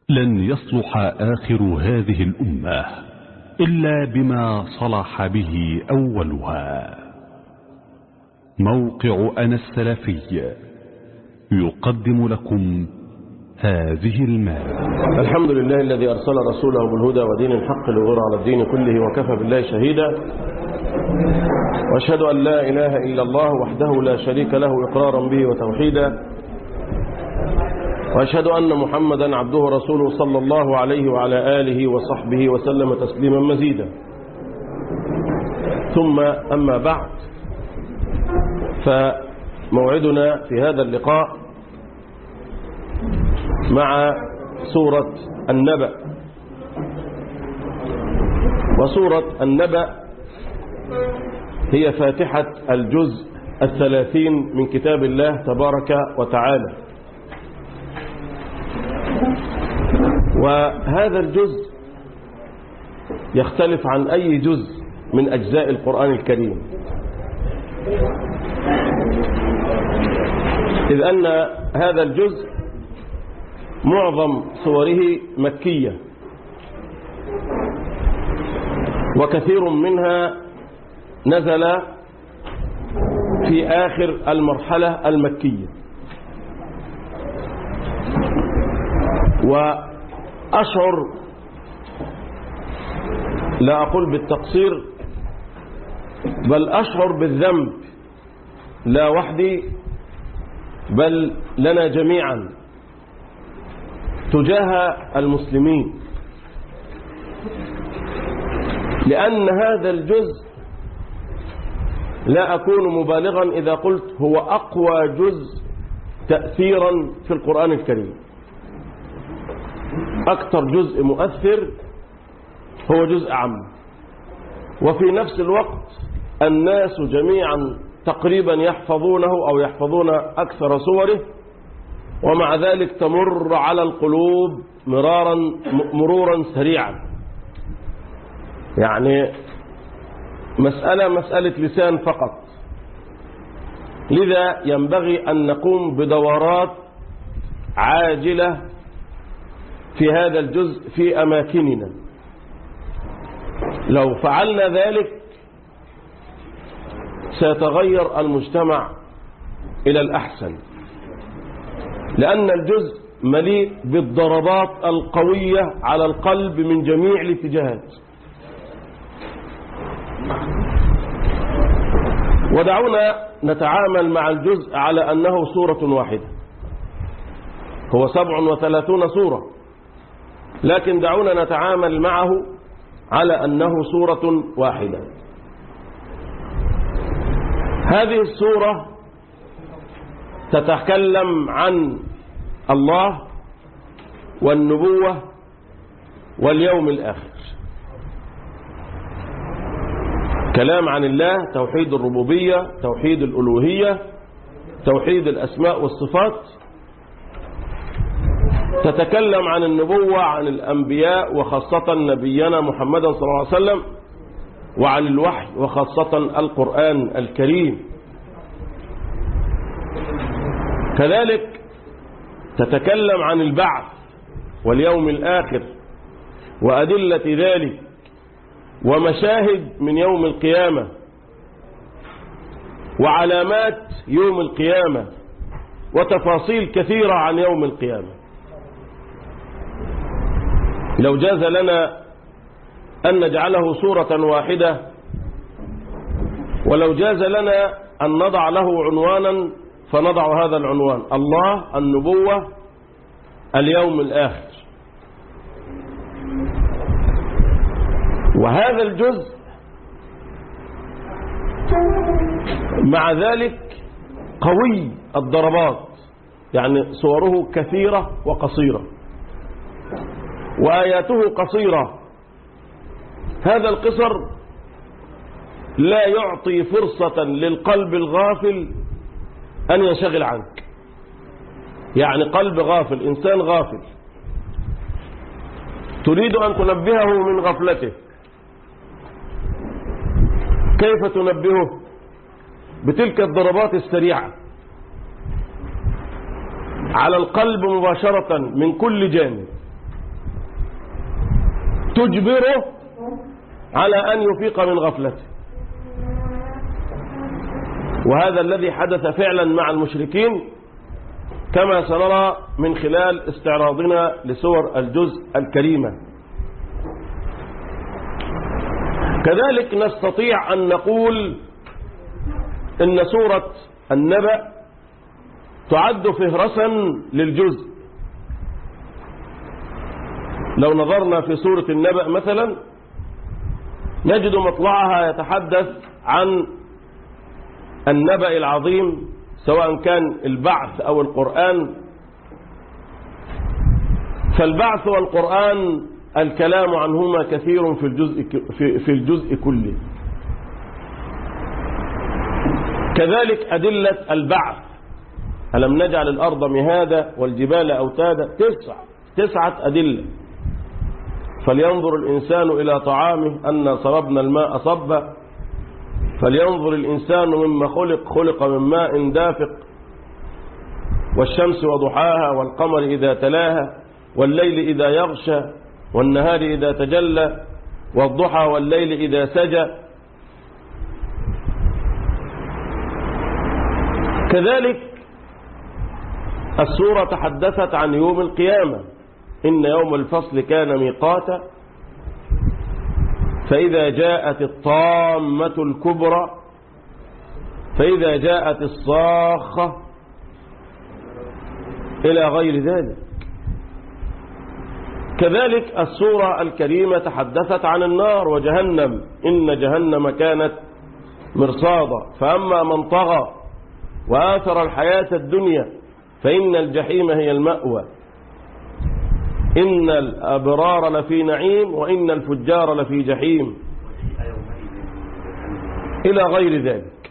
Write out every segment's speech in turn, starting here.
لن يصلح آخر هذه الأمة إلا بما صلح به أولها موقع أنا السلفي يقدم لكم هذه المادة الحمد لله الذي أرسل رسوله بالهدى ودين الحق ليظهر على الدين كله وكفى بالله شهيدا وأشهد أن لا إله إلا الله وحده لا شريك له إقرارا به وتوحيدا وأشهد أن محمدا عبده ورسوله صلى الله عليه وعلى آله وصحبه وسلم تسليما مزيدا ثم أما بعد فموعدنا في هذا اللقاء مع سورة النبأ وسورة النبأ هي فاتحة الجزء الثلاثين من كتاب الله تبارك وتعالى وهذا الجزء يختلف عن أي جزء من أجزاء القرآن الكريم إذ أن هذا الجزء معظم صوره مكية وكثير منها نزل في آخر المرحلة المكية وأشعر لا أقول بالتقصير بل أشعر بالذنب لا وحدي بل لنا جميعا تجاه المسلمين لأن هذا الجزء لا أكون مبالغا إذا قلت هو أقوى جزء تأثيرا في القرآن الكريم أكثر جزء مؤثر هو جزء عام وفي نفس الوقت الناس جميعا تقريبا يحفظونه أو يحفظون أكثر صوره ومع ذلك تمر على القلوب مرارا مرورا سريعا يعني مسألة مسألة لسان فقط لذا ينبغي أن نقوم بدورات عاجلة في هذا الجزء في أماكننا لو فعلنا ذلك سيتغير المجتمع إلى الأحسن لأن الجزء مليء بالضربات القوية على القلب من جميع الاتجاهات ودعونا نتعامل مع الجزء على أنه سورة واحدة هو سبع وثلاثون سورة لكن دعونا نتعامل معه على أنه سورة واحدة هذه السورة تتكلم عن الله والنبوة واليوم الآخر كلام عن الله توحيد الربوبية توحيد الألوهية توحيد الأسماء والصفات تتكلم عن النبوة عن الأنبياء وخاصة نبينا محمد صلى الله عليه وسلم وعن الوحي وخاصة القرآن الكريم كذلك تتكلم عن البعث واليوم الآخر وأدلة ذلك ومشاهد من يوم القيامة وعلامات يوم القيامة وتفاصيل كثيرة عن يوم القيامة لو جاز لنا أن نجعله صورة واحدة ولو جاز لنا أن نضع له عنوانا فنضع هذا العنوان الله النبوة اليوم الآخر وهذا الجزء مع ذلك قوي الضربات يعني صوره كثيرة وقصيرة وآياته قصيرة هذا القصر لا يعطي فرصة للقلب الغافل أن ينشغل عنك يعني قلب غافل إنسان غافل تريد أن تنبهه من غفلته كيف تنبهه بتلك الضربات السريعة على القلب مباشرة من كل جانب تجبره على أن يفيق من غفلته وهذا الذي حدث فعلا مع المشركين كما سنرى من خلال استعراضنا لسور الجزء الكريمة كذلك نستطيع أن نقول إن سورة النبأ تعد فهرسا للجزء لو نظرنا في سورة النبأ مثلا نجد مطلعها يتحدث عن النبأ العظيم سواء كان البعث أو القرآن فالبعث والقرآن الكلام عنهما كثير في الجزء, في, في الجزء كله كذلك أدلة البعث ألم نجعل الأرض مهادا والجبال أوتادا تسع تسعة أدلة فلينظر الإنسان إلى طعامه أن صربنا الماء صبا فلينظر الإنسان مما خلق خلق من ماء دافق والشمس وضحاها والقمر إذا تلاها والليل إذا يغشى والنهار إذا تجلى والضحى والليل إذا سجى كذلك السورة تحدثت عن يوم القيامة إن يوم الفصل كان ميقاتا فإذا جاءت الطامة الكبرى فإذا جاءت الصاخة إلى غير ذلك كذلك السورة الكريمة تحدثت عن النار وجهنم إن جهنم كانت مرصادا فأما من طغى وآثر الحياة الدنيا فإن الجحيم هي المأوى إن الأبرار لفي نعيم وإن الفجار لفي جحيم إلى غير ذلك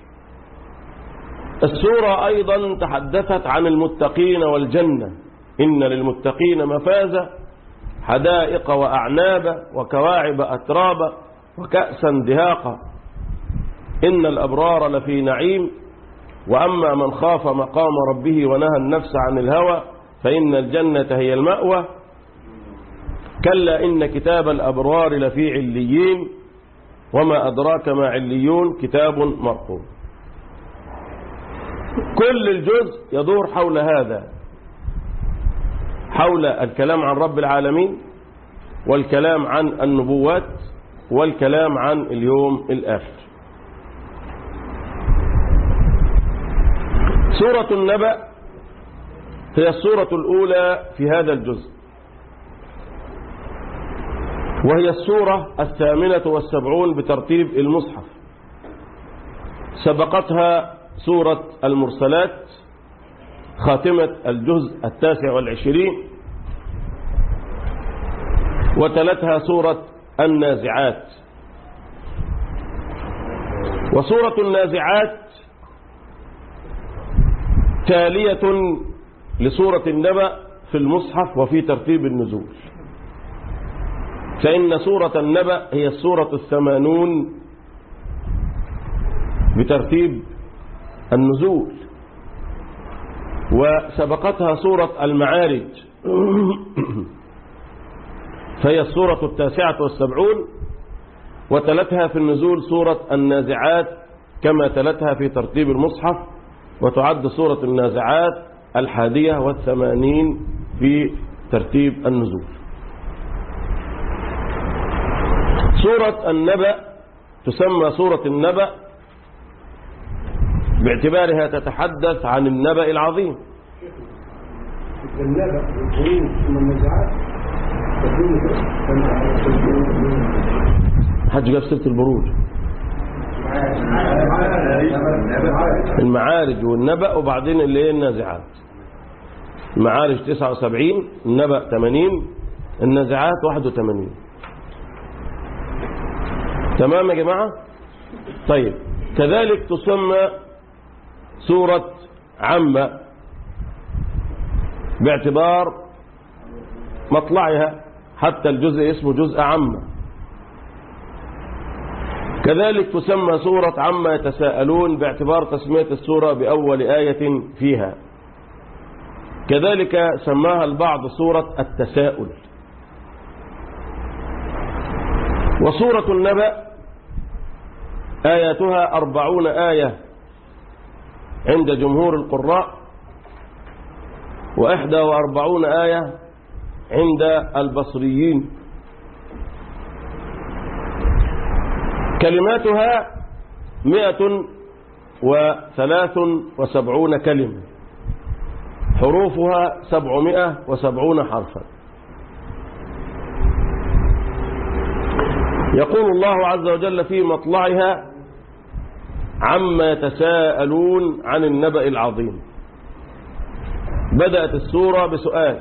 السورة أيضا تحدثت عن المتقين والجنة إن للمتقين مفازة حدائق وأعنابا وكواعب أترابا وكأسا دهاقا إن الأبرار لفي نعيم وأما من خاف مقام ربه ونهى النفس عن الهوى فإن الجنة هي المأوى كلا إن كتاب الأبرار لفي عليين وما أدراك ما عليون كتاب مرقوم كل الجزء يدور حول هذا حول الكلام عن رب العالمين والكلام عن النبوات والكلام عن اليوم الآخر سورة النبأ هي السورة الأولى في هذا الجزء وهي السورة الثامنة والسبعون بترتيب المصحف سبقتها سورة المرسلات خاتمة الجزء التاسع والعشرين وتلتها سورة النازعات وسورة النازعات تالية لسورة النبأ في المصحف وفي ترتيب النزول فإن سورة النبأ هي السورة الثمانون بترتيب النزول وسبقتها سورة المعارج فهي السورة التاسعة والسبعون وتلتها في النزول سورة النازعات كما تلتها في ترتيب المصحف وتعد سورة النازعات الحادية والثمانين في ترتيب النزول سورة النبأ تسمى سورة النبأ باعتبارها تتحدث عن النبأ العظيم النبأ والقرون ثم النزعات حج جاب سيرة البروج المعارج والنبأ وبعدين اللي هي النازعات المعارج 79 النبأ 80 النازعات 81 تمام يا جماعة طيب كذلك تسمى سورة عامة باعتبار مطلعها حتى الجزء اسمه جزء عامة كذلك تسمى سورة عما يتساءلون باعتبار تسمية السورة بأول آية فيها كذلك سماها البعض سورة التساؤل وسورة النبأ آياتها أربعون آية عند جمهور القراء وإحدى وأربعون آية عند البصريين كلماتها مئة وثلاث وسبعون كلمة حروفها سبعمائة وسبعون حرفا يقول الله عز وجل في مطلعها عما يتساءلون عن النبأ العظيم بدأت السورة بسؤال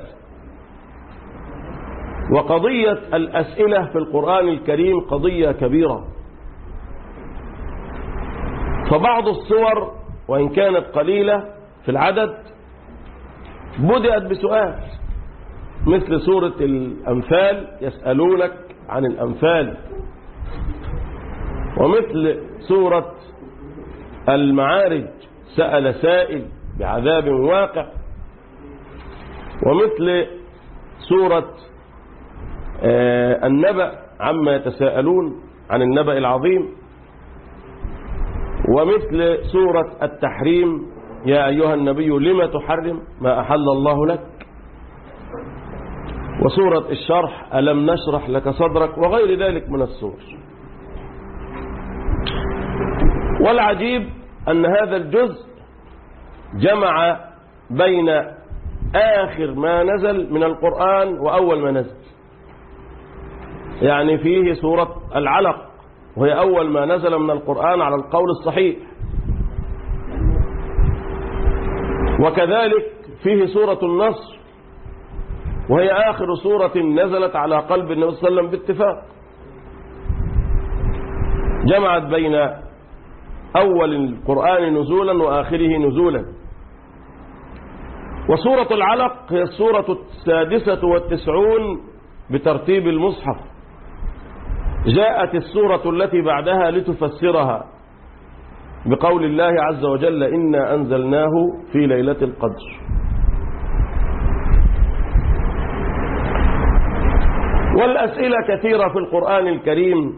وقضية الأسئلة في القرآن الكريم قضية كبيرة فبعض الصور وإن كانت قليلة في العدد بدأت بسؤال مثل سورة الأنفال يسألونك عن الأنفال ومثل سورة المعارج سأل سائل بعذاب واقع ومثل سورة النبأ عما يتساءلون عن النبأ العظيم ومثل سورة التحريم يا أيها النبي لم تحرم ما أحل الله لك وسورة الشرح ألم نشرح لك صدرك وغير ذلك من السور والعجيب أن هذا الجزء جمع بين آخر ما نزل من القرآن وأول ما نزل يعني فيه سورة العلق وهي أول ما نزل من القرآن على القول الصحيح وكذلك فيه سورة النصر وهي آخر سورة نزلت على قلب النبي صلى الله عليه وسلم باتفاق جمعت بين أول القرآن نزولا وآخره نزولا وسورة العلق هي السورة السادسة والتسعون بترتيب المصحف جاءت السورة التي بعدها لتفسرها بقول الله عز وجل إنا أنزلناه في ليلة القدر والأسئلة كثيرة في القرآن الكريم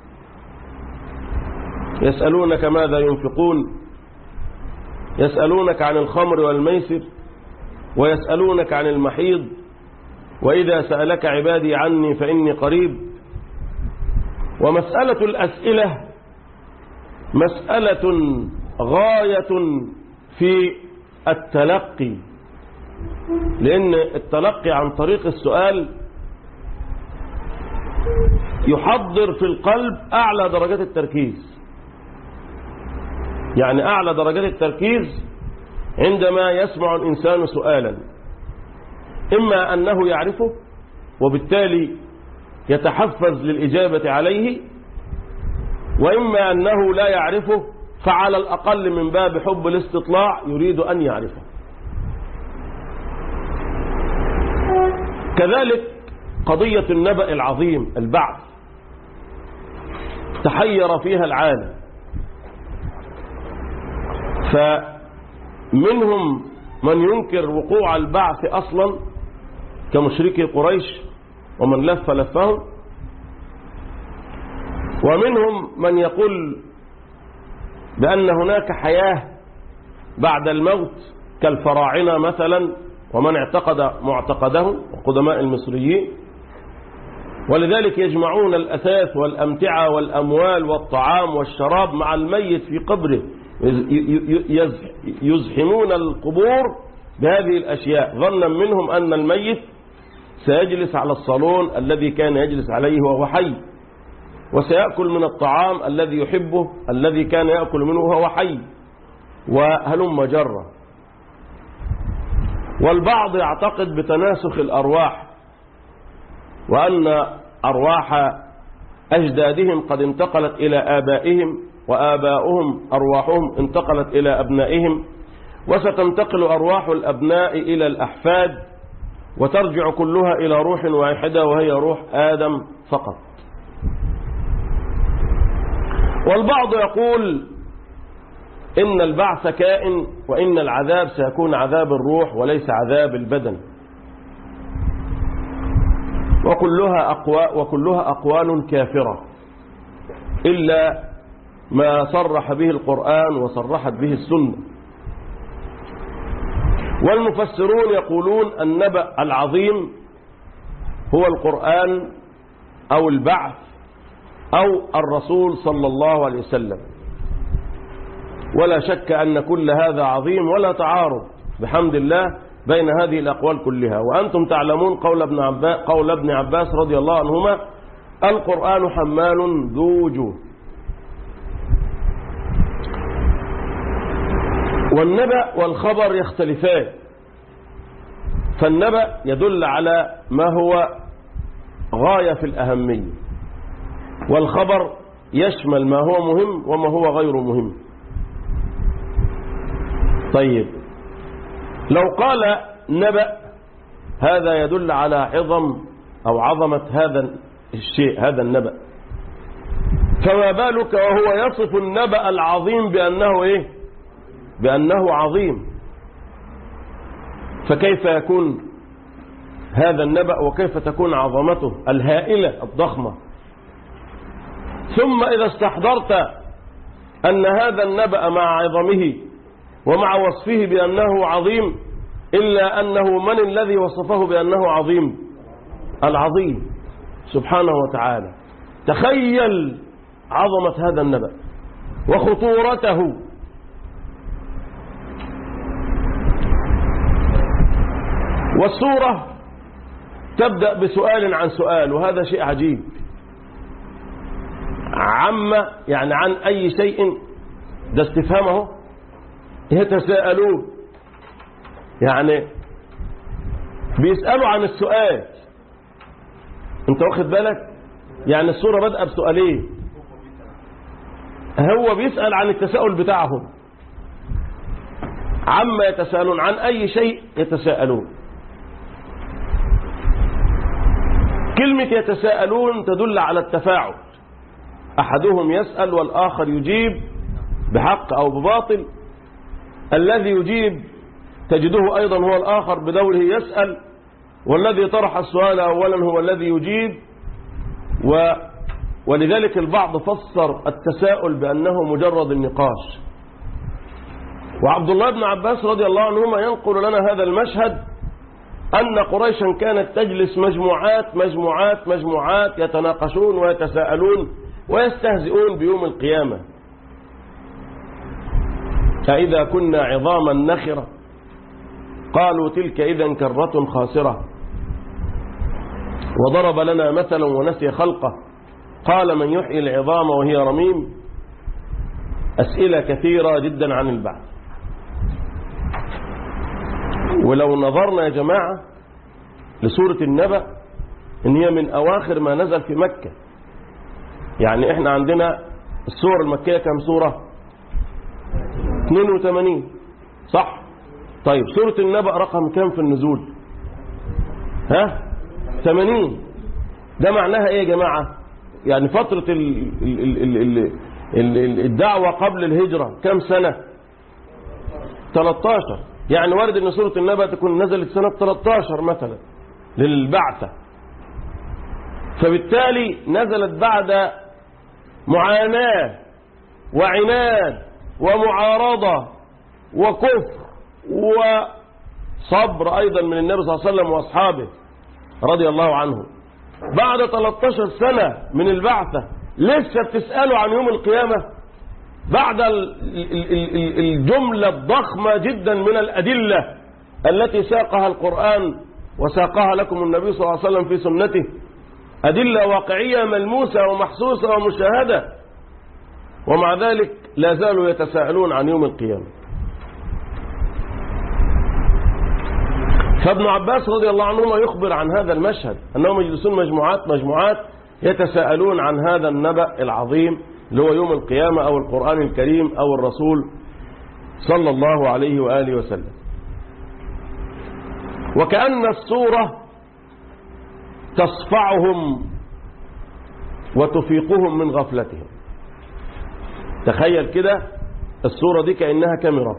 يسألونك ماذا ينفقون يسألونك عن الخمر والميسر ويسألونك عن المحيض وإذا سألك عبادي عني فإني قريب ومسألة الأسئلة مسألة غاية في التلقي لأن التلقي عن طريق السؤال يحضر في القلب أعلى درجات التركيز يعني أعلى درجات التركيز عندما يسمع الإنسان سؤالا إما أنه يعرفه وبالتالي يتحفز للإجابة عليه وإما أنه لا يعرفه فعلى الأقل من باب حب الاستطلاع يريد أن يعرفه كذلك قضية النبأ العظيم البعث تحير فيها العالم فمنهم من ينكر وقوع البعث أصلا كمشركي قريش ومن لف لفهم ومنهم من يقول بأن هناك حياة بعد الموت كالفراعنة مثلا ومن اعتقد معتقدهم وقدماء المصريين ولذلك يجمعون الأثاث والأمتعة والأموال والطعام والشراب مع الميت في قبره يزحمون القبور بهذه الأشياء ظنا منهم أن الميت سيجلس على الصالون الذي كان يجلس عليه وهو حي وسيأكل من الطعام الذي يحبه الذي كان يأكل منه وهو حي وهلم جرة والبعض يعتقد بتناسخ الأرواح وأن أرواح أجدادهم قد انتقلت إلى آبائهم وآباؤهم أرواحهم انتقلت إلى أبنائهم وستنتقل أرواح الأبناء إلى الأحفاد وترجع كلها إلى روح واحدة وهي روح آدم فقط والبعض يقول إن البعث كائن وإن العذاب سيكون عذاب الروح وليس عذاب البدن وكلها أقوى وكلها أقوال كافرة إلا ما صرح به القرآن وصرحت به السنة والمفسرون يقولون النبأ العظيم هو القرآن أو البعث أو الرسول صلى الله عليه وسلم ولا شك أن كل هذا عظيم ولا تعارض بحمد الله بين هذه الأقوال كلها وأنتم تعلمون قول ابن عباس, قول ابن عباس رضي الله عنهما القرآن حمال ذو وجوه والنبأ والخبر يختلفان فالنبأ يدل على ما هو غاية في الأهمية والخبر يشمل ما هو مهم وما هو غير مهم طيب لو قال نبأ هذا يدل على عظم أو عظمة هذا الشيء هذا النبأ فما بالك وهو يصف النبأ العظيم بأنه إيه بأنه عظيم فكيف يكون هذا النبأ وكيف تكون عظمته الهائلة الضخمة ثم إذا استحضرت أن هذا النبأ مع عظمه ومع وصفه بأنه عظيم إلا أنه من الذي وصفه بأنه عظيم العظيم سبحانه وتعالى تخيل عظمة هذا النبأ وخطورته والسورة تبدأ بسؤال عن سؤال وهذا شيء عجيب عم يعني عن أي شيء ده استفهامه يتساءلون يعني بيسألوا عن السؤال انت واخد بالك يعني السورة بدأ بسؤالين هو بيسأل عن التساؤل بتاعهم عما يتساءلون عن أي شيء يتساءلون كلمة يتساءلون تدل على التفاعل أحدهم يسأل والآخر يجيب بحق أو بباطل الذي يجيب تجده أيضا هو الآخر بدوره يسأل والذي طرح السؤال أولا هو الذي يجيب و ولذلك البعض فسر التساؤل بأنه مجرد النقاش وعبد الله بن عباس رضي الله عنهما ينقل لنا هذا المشهد أن قريشا كانت تجلس مجموعات مجموعات مجموعات يتناقشون ويتساءلون ويستهزئون بيوم القيامة فإذا كنا عظاما نخرة قالوا تلك إذا كرة خاسرة وضرب لنا مثلا ونسي خلقه قال من يحيي العظام وهي رميم أسئلة كثيرة جدا عن البعث ولو نظرنا يا جماعة لسورة النبأ إن هي من أواخر ما نزل في مكة يعني إحنا عندنا السور المكية كم سورة 82 صح طيب سورة النبأ رقم كم في النزول ها 80 ده معناها ايه يا جماعة يعني فترة ال ال ال ال ال ال الدعوة قبل الهجرة كم سنة 13 يعني وارد ان سورة النبأ تكون نزلت سنة 13 مثلا للبعثة فبالتالي نزلت بعد معاناة وعناد ومعارضة وكفر وصبر أيضا من النبي صلى الله عليه وسلم وأصحابه رضي الله عنهم بعد 13 سنة من البعثة لسه بتسألوا عن يوم القيامة بعد الجملة الضخمة جدا من الأدلة التي ساقها القرآن وساقها لكم النبي صلى الله عليه وسلم في سنته أدلة واقعية ملموسة ومحسوسة ومشاهدة ومع ذلك لا زالوا يتساءلون عن يوم القيامة فابن عباس رضي الله عنهما يخبر عن هذا المشهد أنهم يجلسون مجموعات مجموعات يتساءلون عن هذا النبأ العظيم اللي هو يوم القيامة أو القرآن الكريم أو الرسول صلى الله عليه وآله وسلم وكأن الصورة تصفعهم وتفيقهم من غفلتهم تخيل كده الصورة دي كأنها كاميرا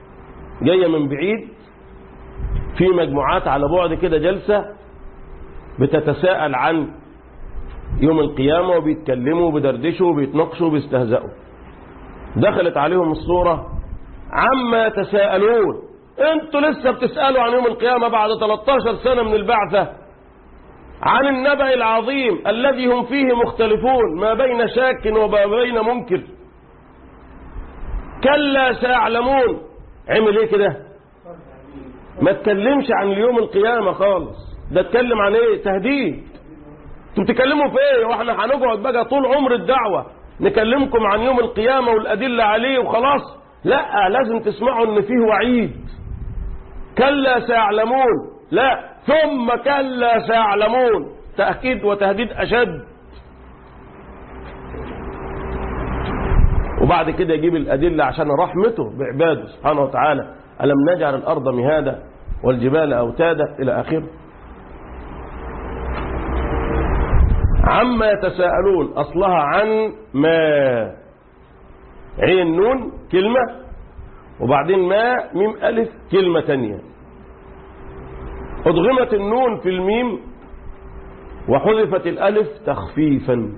جاية من بعيد في مجموعات على بعد كده جلسة بتتساءل عن يوم القيامة وبيتكلموا وبيدردشوا وبيتناقشوا وبيستهزئوا دخلت عليهم الصورة عما يتساءلون انتوا لسه بتسألوا عن يوم القيامة بعد 13 سنة من البعثة عن النبأ العظيم الذي هم فيه مختلفون ما بين شاك وما بين منكر كلا سيعلمون عمل ايه كده ما تكلمش عن يوم القيامة خالص ده اتكلم عن ايه تهديد انتوا بتتكلموا في ايه واحنا هنقعد بقى طول عمر الدعوة نكلمكم عن يوم القيامة والأدلة عليه وخلاص لا لازم تسمعوا ان فيه وعيد كلا سيعلمون لا ثم كلا سيعلمون تأكيد وتهديد أشد وبعد كده يجيب الأدلة عشان رحمته بعباده سبحانه وتعالى ألم نجعل الأرض مهادا والجبال أوتادا إلى آخره عما يتساءلون أصلها عن ما عين نون كلمة وبعدين ما ميم ألف كلمة تانية أضغمت النون في الميم وحذفت الألف تخفيفا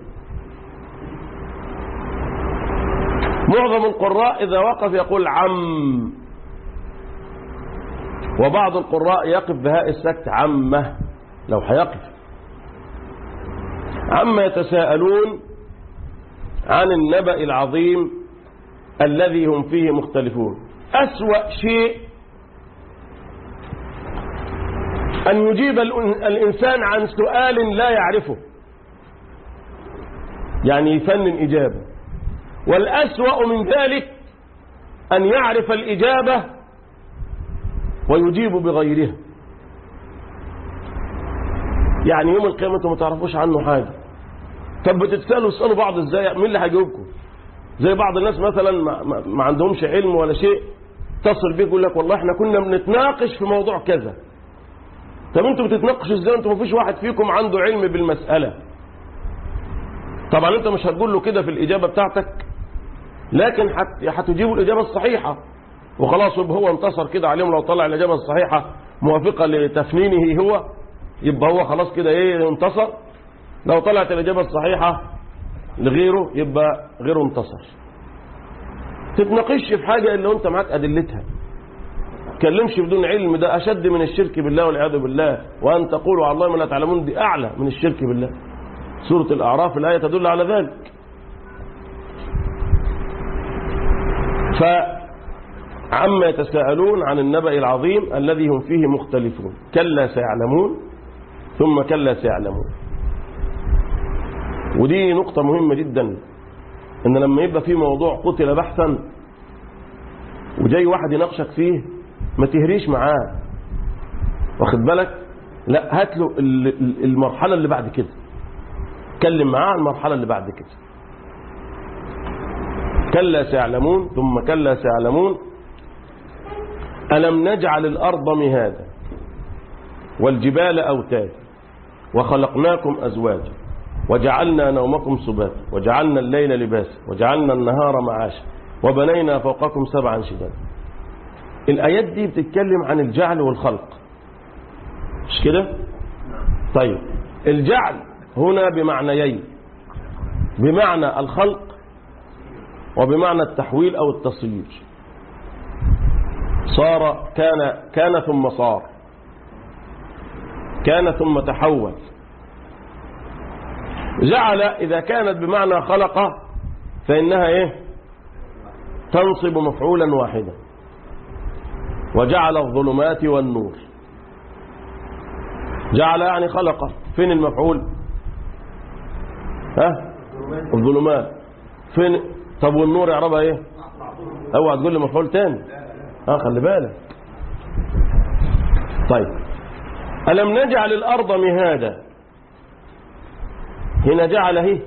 معظم القراء إذا وقف يقول عم وبعض القراء يقف بهاء السكت عمه لو هيقف عما يتساءلون عن النبأ العظيم الذي هم فيه مختلفون أسوأ شيء أن يجيب الإنسان عن سؤال لا يعرفه يعني يفنن إجابة والأسوأ من ذلك أن يعرف الإجابة ويجيب بغيرها يعني يوم القيامة انتوا ما تعرفوش عنه حاجة طب بتتسألوا اسألوا بعض ازاي مين اللي هيجاوبكم زي بعض الناس مثلا ما, ما, ما عندهمش علم ولا شيء تصل بيه يقول لك والله احنا كنا بنتناقش في موضوع كذا طب انتوا بتتناقشوا ازاي انتوا ما فيش واحد فيكم عنده علم بالمسألة طبعا انت مش هتقول له كده في الإجابة بتاعتك لكن هتجيبوا الإجابة الصحيحة وخلاص يبقى هو انتصر كده عليهم لو طلع الإجابة الصحيحة موافقة لتفنينه هو يبقى هو خلاص كده ايه انتصر لو طلعت الإجابة الصحيحة لغيره يبقى غيره انتصر تتناقش في حاجة اللي انت معاك أدلتها تكلمش بدون علم ده أشد من الشرك بالله والعياذ بالله وأن تقولوا على الله ما لا تعلمون دي أعلى من الشرك بالله سورة الأعراف الآية تدل على ذلك فعما يتساءلون عن النبأ العظيم الذي هم فيه مختلفون كلا سيعلمون ثم كلا سيعلمون ودي نقطة مهمة جدا ان لما يبقى في موضوع قتل بحثا وجاي واحد يناقشك فيه ما تهريش معاه واخد بالك لا هات له المرحلة اللي بعد كده اتكلم معاه عن المرحلة اللي بعد كده كلا سيعلمون ثم كلا سيعلمون ألم نجعل الأرض مهادا والجبال أوتادا وخلقناكم أزواجا وجعلنا نومكم سباتا وجعلنا الليل لباسا وجعلنا النهار معاشا وبنينا فوقكم سبعا شدادا الآيات دي بتتكلم عن الجعل والخلق مش كده طيب الجعل هنا بمعنيين بمعنى الخلق وبمعنى التحويل أو التصوير صار كان كان ثم صار كان ثم تحول جعل إذا كانت بمعنى خلق فإنها إيه تنصب مفعولا واحدا وجعل الظلمات والنور جعل يعني خلق فين المفعول ها الظلمات فين طب والنور يعربها ايه اوعى تقول لي مفعول تاني اه خلي بالك طيب ألم نجعل الأرض مهادا هنا جعل هي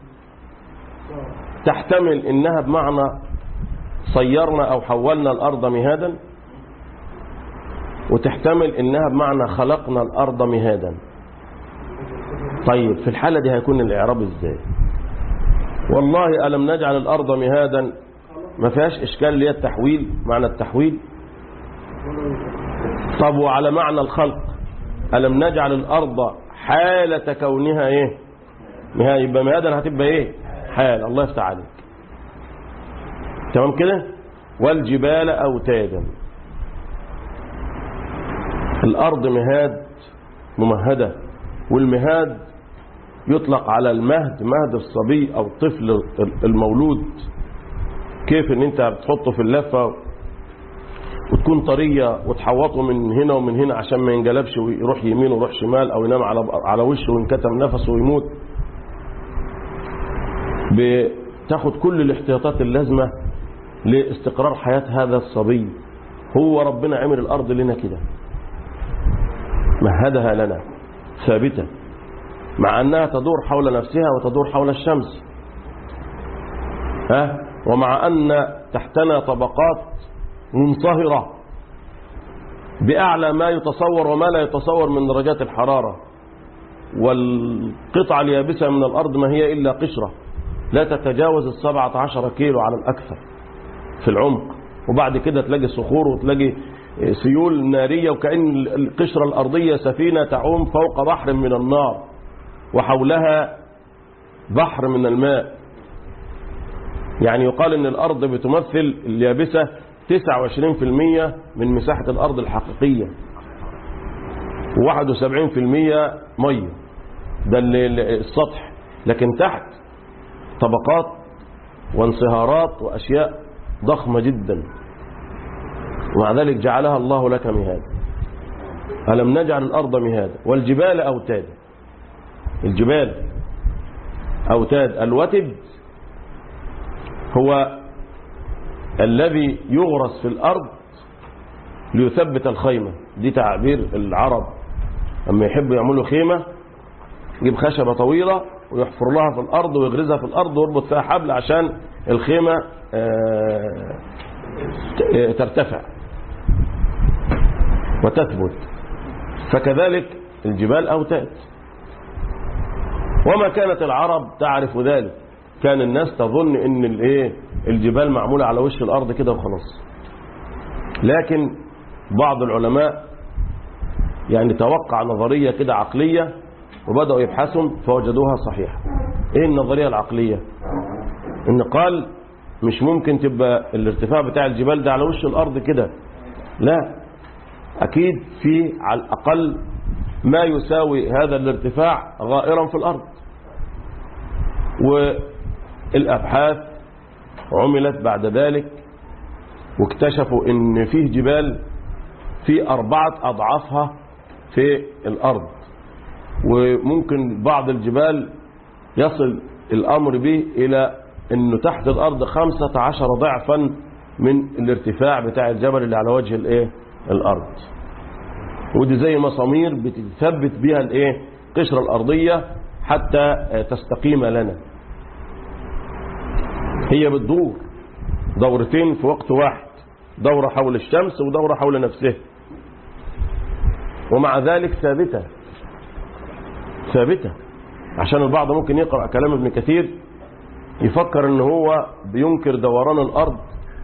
تحتمل إنها بمعنى صيرنا أو حولنا الأرض مهادا وتحتمل إنها بمعنى خلقنا الأرض مهادا طيب في الحالة دي هيكون الإعراب إزاي والله ألم نجعل الأرض مهادا ما فيهاش إشكال اللي هي التحويل معنى التحويل طب وعلى معنى الخلق ألم نجعل الأرض حالة كونها ايه مهاد يبقى مهادا هتبقى ايه حال الله يفتح عليك تمام كده والجبال أوتادا الأرض مهاد ممهدة والمهاد يطلق على المهد مهد الصبي أو الطفل المولود كيف ان انت بتحطه في اللفة وتكون طرية وتحوطه من هنا ومن هنا عشان ما ينجلبش ويروح يمين ويروح شمال او ينام على على وشه وينكتم نفسه ويموت بتاخد كل الاحتياطات اللازمة لاستقرار حياة هذا الصبي هو ربنا عمل الأرض لنا كده مهدها لنا ثابتة مع أنها تدور حول نفسها وتدور حول الشمس ها ومع أن تحتنا طبقات منصهرة بأعلى ما يتصور وما لا يتصور من درجات الحرارة والقطعة اليابسة من الأرض ما هي إلا قشرة لا تتجاوز السبعة عشر كيلو على الأكثر في العمق وبعد كده تلاقي صخور وتلاقي سيول نارية وكأن القشرة الأرضية سفينة تعوم فوق بحر من النار وحولها بحر من الماء يعني يقال ان الأرض بتمثل اليابسة 29% من مساحة الأرض الحقيقية و71% مية ده السطح لكن تحت طبقات وانصهارات وأشياء ضخمة جدا ومع ذلك جعلها الله لك مهادا ألم نجعل الأرض مهادا والجبال أوتادا الجبال أوتاد الوتد هو الذي يغرس في الأرض ليثبت الخيمة دي تعبير العرب لما يحبوا يعملوا خيمة يجيب خشبة طويلة ويحفر لها في الأرض ويغرزها في الأرض ويربط فيها حبل عشان الخيمة ترتفع وتثبت فكذلك الجبال أوتاد وما كانت العرب تعرف ذلك كان الناس تظن ان الايه الجبال معمولة على وش الارض كده وخلاص لكن بعض العلماء يعني توقع نظرية كده عقلية وبدأوا يبحثوا فوجدوها صحيحة ايه النظرية العقلية ان قال مش ممكن تبقى الارتفاع بتاع الجبال ده على وش الارض كده لا اكيد في على الاقل ما يساوي هذا الارتفاع غائرا في الارض والابحاث عملت بعد ذلك واكتشفوا ان فيه جبال في اربعة اضعافها في الارض وممكن بعض الجبال يصل الامر به الى انه تحت الارض خمسة عشر ضعفا من الارتفاع بتاع الجبل اللي على وجه الايه الارض ودي زي مسامير بتثبت بيها الايه القشرة الارضية حتى تستقيم لنا هي بتدور دورتين في وقت واحد دورة حول الشمس ودورة حول نفسها ومع ذلك ثابتة ثابتة عشان البعض ممكن يقرأ كلام ابن كثير يفكر ان هو بينكر دوران الارض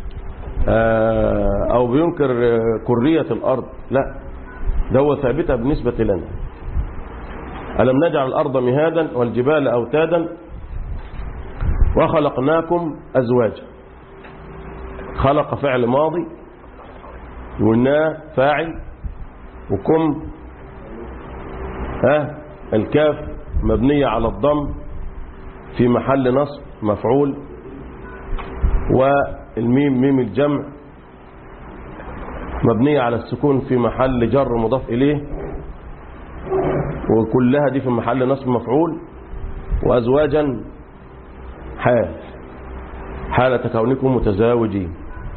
او بينكر كرية الارض لا ده هو ثابتة بالنسبة لنا ألم نجعل الأرض مهادا والجبال أوتادا وخلقناكم أزواجا خلق فعل ماضي ونا فاعل وكم ها الكاف مبنية على الضم في محل نصب مفعول والميم ميم الجمع مبنية على السكون في محل جر مضاف إليه وكلها دي في محل نصب مفعول وأزواجا حال حالة كونكم متزاوجين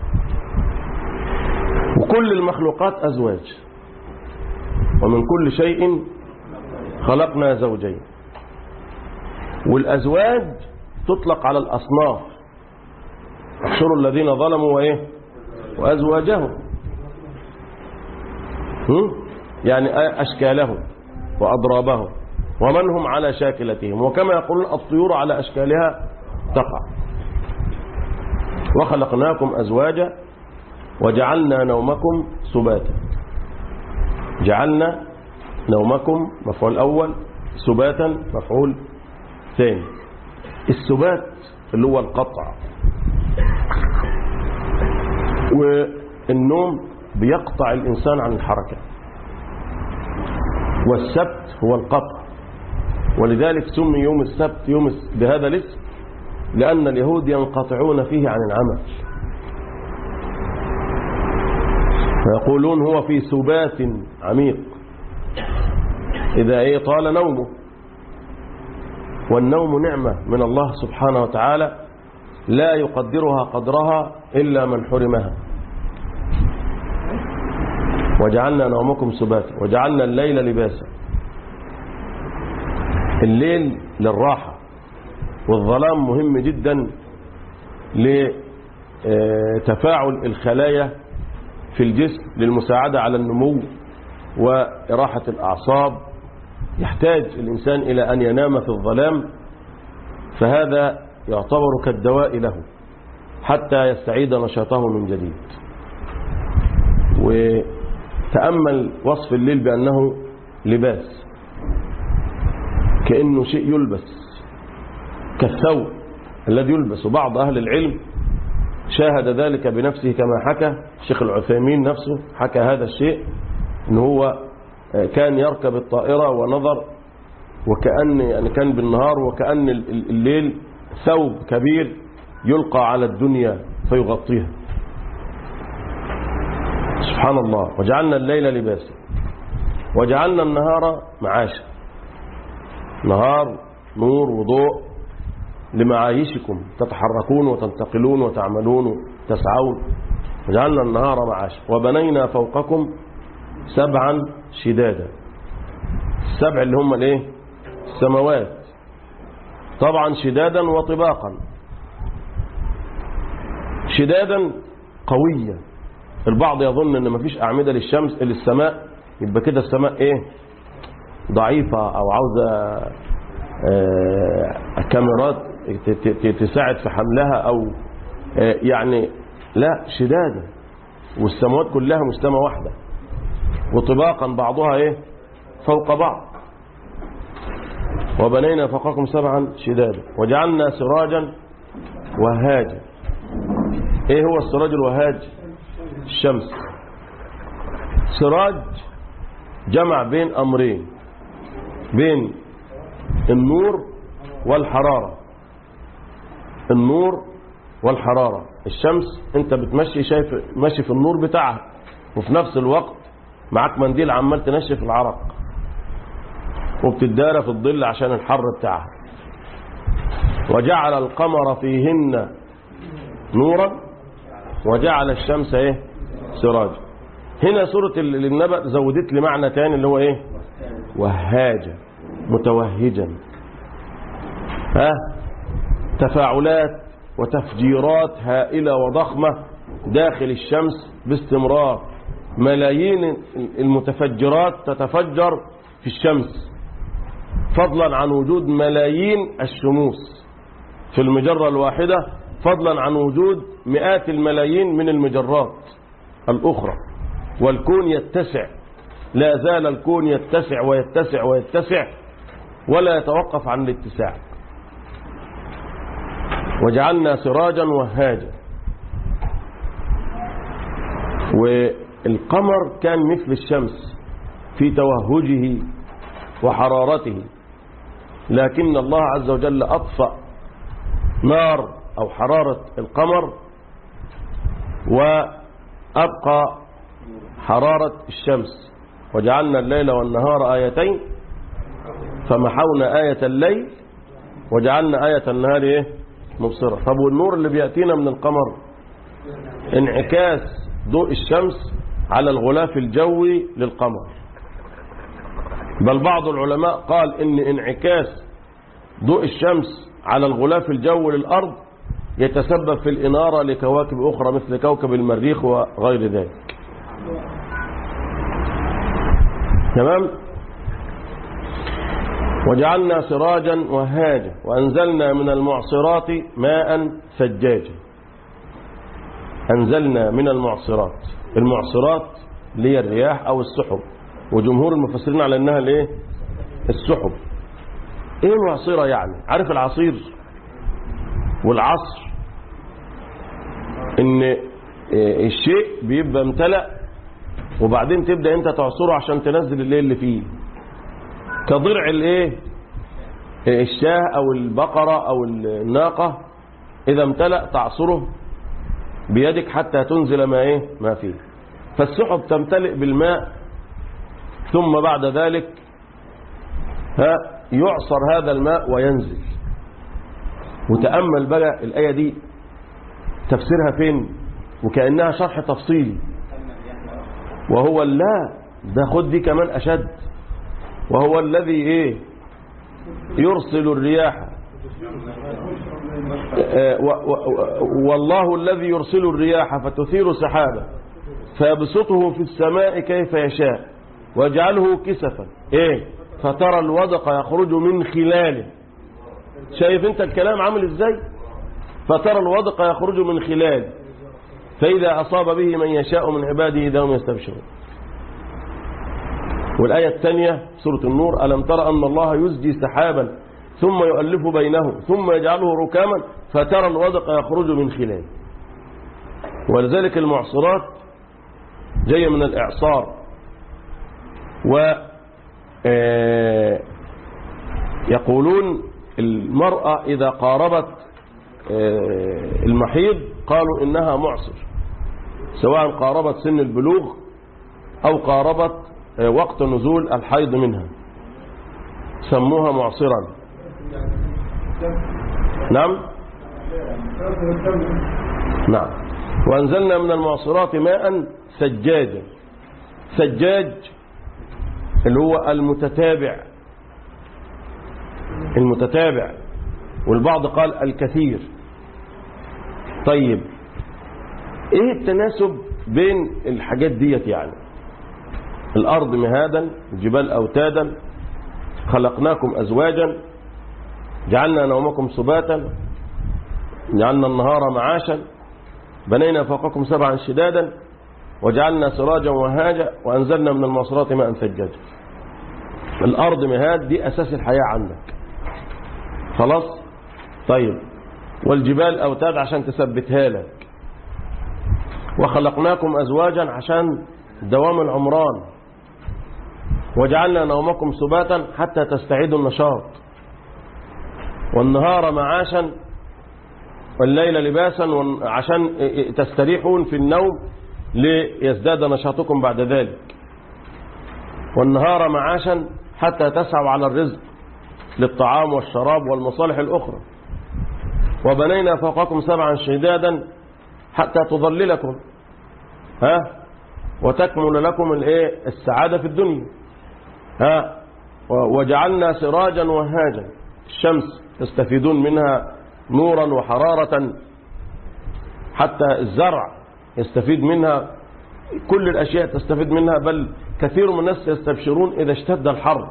وكل المخلوقات أزواج ومن كل شيء خلقنا زوجين والأزواج تطلق على الأصناف احشروا الذين ظلموا وإيه وأزواجهم يعني أشكالهم وأضرابهم ومن هم على شاكلتهم وكما يقولون الطيور على أشكالها تقع وخلقناكم أزواجا وجعلنا نومكم سباتا جعلنا نومكم مفعول أول سباتا مفعول ثاني السبات اللي هو القطع والنوم بيقطع الإنسان عن الحركة والسبت هو القطع ولذلك سمي يوم السبت يوم الس- بهذا الاسم لأن اليهود ينقطعون فيه عن العمل فيقولون هو في سبات عميق إذا إيه طال نومه والنوم نعمة من الله سبحانه وتعالى لا يقدرها قدرها إلا من حرمها وجعلنا نومكم سباتا وجعلنا الليل لباسا الليل للراحة والظلام مهم جدا لتفاعل الخلايا في الجسم للمساعدة على النمو وإراحة الأعصاب يحتاج الإنسان إلى أن ينام في الظلام فهذا يعتبر كالدواء له حتى يستعيد نشاطه من جديد وتأمل وصف الليل بأنه لباس كأنه شيء يلبس كالثوب الذي يلبس وبعض أهل العلم شاهد ذلك بنفسه كما حكى الشيخ العثيمين نفسه حكى هذا الشيء ان هو كان يركب الطائرة ونظر وكأن يعني كان بالنهار وكأن الليل ثوب كبير يلقى على الدنيا فيغطيها سبحان الله وجعلنا الليل لباسا وجعلنا النهار معاشا نهار نور وضوء لمعايشكم تتحركون وتنتقلون وتعملون وتسعون وجعلنا النهار معاشا وبنينا فوقكم سبعا شدادا السبع اللي هم الايه السماوات طبعا شدادا وطباقا شدادا قوية البعض يظن ان مفيش اعمدة للشمس للسماء يبقى كده السماء ايه ضعيفة او عاوزة آه كاميرات تساعد في حملها او آه يعني لا شدادا والسماوات كلها مستمى واحدة وطباقا بعضها ايه فوق بعض وبنينا فوقكم سبعا شدادا وجعلنا سراجا وهاجا ايه هو السراج الوهاج الشمس سراج جمع بين امرين بين النور والحرارة النور والحرارة الشمس انت بتمشي شايف ماشي في النور بتاعها وفي نفس الوقت معاك منديل عمال تنشف العرق وبتدارى في الظل عشان الحر بتاعها وجعل القمر فيهن نورا وجعل الشمس ايه سراجا هنا سورة النبأ زودت لي معنى تاني اللي هو ايه وهاجا متوهجا ها تفاعلات وتفجيرات هائلة وضخمة داخل الشمس باستمرار ملايين المتفجرات تتفجر في الشمس فضلا عن وجود ملايين الشموس في المجرة الواحدة فضلا عن وجود مئات الملايين من المجرات الأخرى والكون يتسع لا زال الكون يتسع ويتسع ويتسع ولا يتوقف عن الاتساع وجعلنا سراجا وهاجا والقمر كان مثل الشمس في توهجه وحرارته لكن الله عز وجل أطفأ نار أو حرارة القمر وأبقى حرارة الشمس وجعلنا الليل والنهار آيتين فمحونا آية الليل وجعلنا آية النهار إيه؟ مبصرة طب والنور اللي بيأتينا من القمر انعكاس ضوء الشمس على الغلاف الجوي للقمر بل بعض العلماء قال ان انعكاس ضوء الشمس على الغلاف الجوي للأرض يتسبب في الإنارة لكواكب أخرى مثل كوكب المريخ وغير ذلك تمام وجعلنا سراجا وهاجا وأنزلنا من المعصرات ماء ثجاجا أنزلنا من المعصرات المعصرات اللي هي الرياح أو السحب وجمهور المفسرين على أنها الايه السحب ايه معصرة يعني عارف العصير والعصر ان إيه الشيء بيبقى امتلأ وبعدين تبدأ انت تعصره عشان تنزل الايه اللي فيه كضرع الايه الشاه او البقرة او الناقة اذا امتلأ تعصره بيدك حتى تنزل ما ايه ما فيه فالسحب تمتلئ بالماء ثم بعد ذلك ها يعصر هذا الماء وينزل وتأمل بقى الآية دي تفسيرها فين وكأنها شرح تفصيلي وهو لا ده خد دي كمان أشد وهو الذي ايه يرسل الرياح آه، و- و- والله الذي يرسل الرياح فتثير سحابا فيبسطه في السماء كيف يشاء ويجعله كسفا ايه فترى الودق يخرج من خلاله شايف انت الكلام عامل ازاي فترى الودق يخرج من خلاله فإذا أصاب به من يشاء من عباده إذا هم يستبشرون والآية الثانية سورة النور ألم ترى أن الله يزجي سحابا ثم يؤلف بينه ثم يجعله ركاما فترى الودق يخرج من خلاله ولذلك المعصرات جاية من الإعصار و آه، يقولون المرأة إذا قاربت آه، المحيض قالوا إنها معصر سواء قاربت سن البلوغ أو قاربت آه، وقت نزول الحيض منها سموها معصرا نعم نعم وأنزلنا من المعصرات ماء سجاجا سجاج اللي هو المتتابع المتتابع والبعض قال الكثير طيب ايه التناسب بين الحاجات ديت يعني الارض مهادا الجبال اوتادا خلقناكم ازواجا جعلنا نومكم سباتا جعلنا النهار معاشا بنينا فوقكم سبعا شدادا وجعلنا سراجا وهاجا وانزلنا من المعصرات ماء ثجاجا الارض مهاد دي اساس الحياه عندك خلاص طيب والجبال أوتاد عشان تثبتها لك وخلقناكم أزواجا عشان دوام العمران وجعلنا نومكم سباتا حتى تستعيدوا النشاط والنهار معاشا والليل لباسا ون- عشان تستريحون في النوم ليزداد نشاطكم بعد ذلك والنهار معاشا حتى تسعوا على الرزق للطعام والشراب والمصالح الأخرى وبنينا فوقكم سبعا شدادا حتى تظللكم ها وتكمل لكم الايه السعادة في الدنيا ها و- وجعلنا سراجا وهاجا الشمس تستفيدون منها نورا وحرارة حتى الزرع يستفيد منها كل الأشياء تستفيد منها بل كثير من الناس يستبشرون إذا اشتد الحر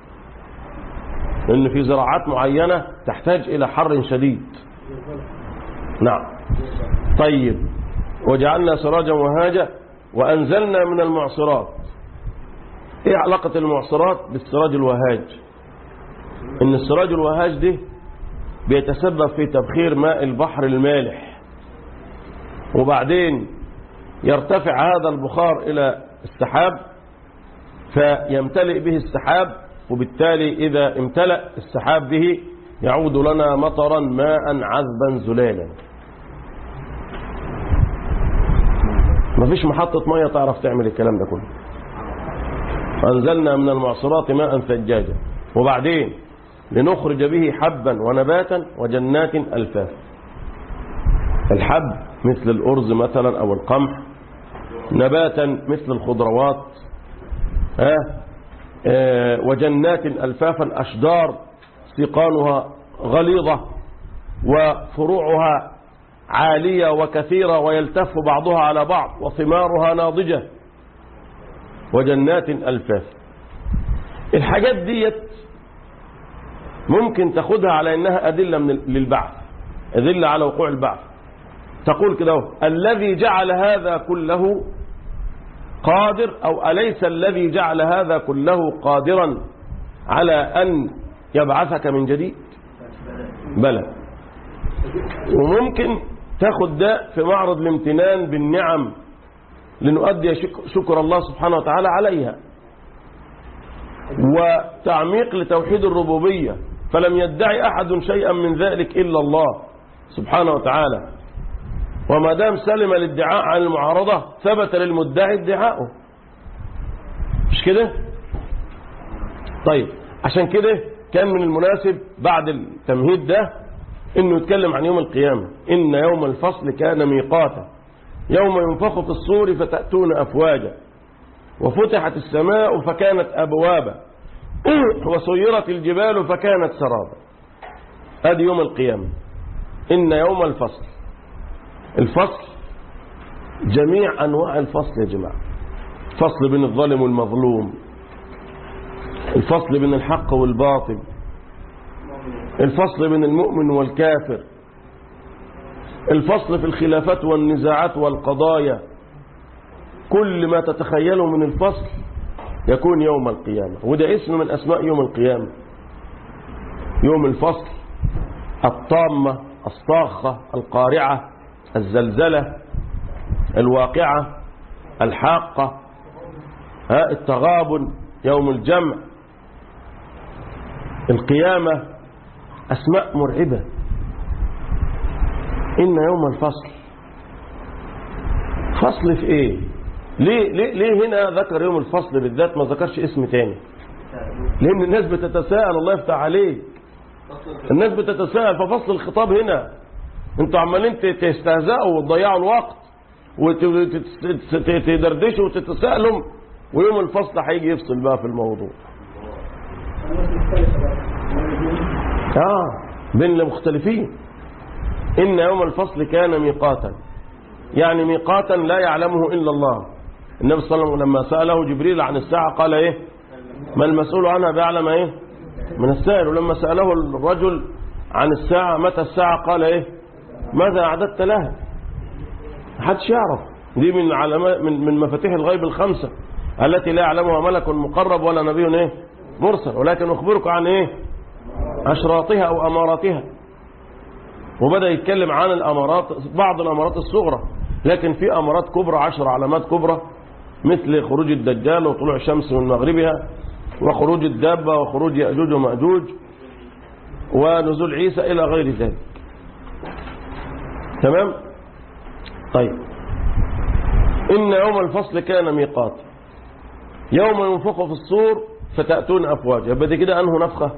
لأن في زراعات معينة تحتاج إلى حر شديد نعم طيب وجعلنا سراجا وهاجا وأنزلنا من المعصرات إيه علاقة المعصرات بالسراج الوهاج إن السراج الوهاج ده بيتسبب في تبخير ماء البحر المالح وبعدين يرتفع هذا البخار إلى السحاب فيمتلئ به السحاب وبالتالي إذا امتلأ السحاب به يعود لنا مطرا ماء عذبا زلالا مفيش محطة مية تعرف تعمل الكلام ده كله أنزلنا من المعصرات ماء ثجاجا وبعدين لنخرج به حبا ونباتا وجنات ألفاف الحب مثل الأرز مثلا أو القمح نباتا مثل الخضروات ها آه، وجنات ألفافا أشجار سقانها غليظة وفروعها عالية وكثيرة ويلتف بعضها على بعض وثمارها ناضجة وجنات ألفاف الحاجات ديت ممكن تاخدها على انها أدلة من للبعث أدلة على وقوع البعث تقول كده اهو، الذي جعل هذا كله قادر أو أليس الذي جعل هذا كله قادرا على أن يبعثك من جديد بلى وممكن تاخد ده في معرض الامتنان بالنعم لنؤدي شك- شكر الله سبحانه وتعالى عليها وتعميق لتوحيد الربوبية فلم يدعي أحد شيئا من ذلك إلا الله سبحانه وتعالى وما دام سلم الادعاء عن المعارضة ثبت للمدعي ادعاؤه مش كده طيب عشان كده كان من المناسب بعد التمهيد ده انه يتكلم عن يوم القيامة ان يوم الفصل كان ميقاتا يوم ينفخ في الصور فتأتون أفواجا وفتحت السماء فكانت أبوابا وسيرت الجبال فكانت سرابا هذه يوم القيامة إن يوم الفصل الفصل جميع أنواع الفصل يا جماعة الفصل بين الظالم والمظلوم الفصل بين الحق والباطل الفصل بين المؤمن والكافر الفصل في الخلافات والنزاعات والقضايا كل ما تتخيله من الفصل يكون يوم القيامة وده اسم من أسماء يوم القيامة يوم الفصل الطامة الصاخة القارعة الزلزلة الواقعة الحاقة ها التغابن يوم الجمع القيامة أسماء مرعبة إن يوم الفصل فصل في إيه ليه, ليه, ليه هنا ذكر يوم الفصل بالذات ما ذكرش اسم تاني لأن الناس بتتساءل الله يفتح عليك الناس بتتساءل ففصل الخطاب هنا انتوا عمالين تستهزئوا وتضيعوا الوقت وتدردشوا وتتساءلوا ويوم الفصل هيجي يفصل بقى في الموضوع اه بين المختلفين إن يوم الفصل كان ميقاتا يعني ميقاتا لا يعلمه إلا الله النبي صلى الله عليه وسلم لما سأله جبريل عن الساعة قال إيه ما المسؤول عنها بيعلم إيه من السائل ولما سأله الرجل عن الساعة متى الساعة قال إيه ماذا أعددت لها محدش يعرف دي من علامات من من مفاتيح الغيب الخمسة التي لا يعلمها ملك مقرب ولا نبي إيه مرسل ولكن أخبرك عن إيه أشراطها أو أماراتها وبدأ يتكلم عن الأمارات بعض الأمارات الصغرى لكن في أمارات كبرى عشر علامات كبرى مثل خروج الدجال وطلوع الشمس من مغربها وخروج الدابة وخروج يأجوج ومأجوج ونزول عيسى إلى غير ذلك تمام طيب إن يوم الفصل كان ميقات يوم ينفخ في الصور فتأتون أفواجا يبقى دي كده أنه نفخة